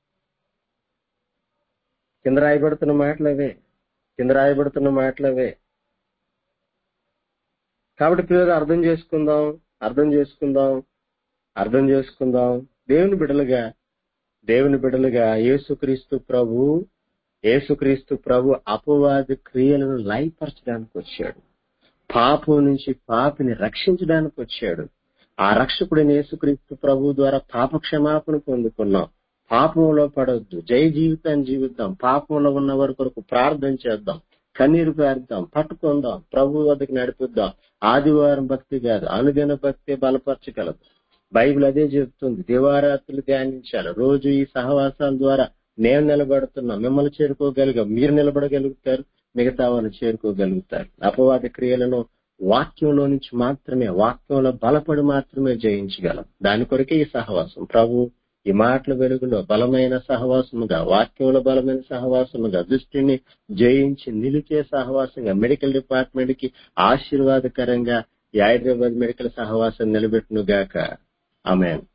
కింద రాయబడుతున్న మాటలవే కింద రాయబడుతున్న మాటలవే కాబట్టి పిల్లలు అర్థం చేసుకుందాం అర్థం చేసుకుందాం అర్థం చేసుకుందాం దేవుని బిడలుగా దేవుని బిడలుగా యేసుక్రీస్తు ప్రభు యేసుక్రీస్తు ప్రభు అపవాది క్రియలను లయపరచడానికి వచ్చాడు పాపం నుంచి పాపిని రక్షించడానికి వచ్చాడు ఆ రక్షకుడిని యేసుక్రీస్తు ప్రభు ద్వారా పాప క్షమాపణ పొందుకున్నాం పాపంలో పడవద్దు జయ జీవితాన్ని జీవిద్దాం పాపంలో ఉన్న వారి కొరకు ప్రార్థన చేద్దాం కన్నీరు పేరుద్దాం పట్టుకుందాం ప్రభు వద్దకు నడిపిద్దాం ఆదివారం భక్తి కాదు అనుదిన భక్తి బలపరచగలదు బైబిల్ అదే చెప్తుంది దివారాత్రులు ధ్యానించాలి రోజు ఈ సహవాసాల ద్వారా నేను నిలబడుతున్నా మిమ్మల్ని చేరుకోగలిగా మీరు నిలబడగలుగుతారు మిగతా వాళ్ళు చేరుకోగలుగుతారు అపవాద క్రియలను వాక్యంలో నుంచి మాత్రమే వాక్యంలో బలపడి మాత్రమే జయించగలం దాని కొరకే ఈ సహవాసం ప్రభు ఈ మాటల వెలుగులో బలమైన సహవాసముగా వాక్యంలో బలమైన సహవాసముగా దృష్టిని జయించి నిలిచే సహవాసంగా మెడికల్ డిపార్ట్మెంట్ కి ఆశీర్వాదకరంగా ఈ హైదరాబాద్ మెడికల్ సహవాసం నిలబెట్టును గాక ఆమె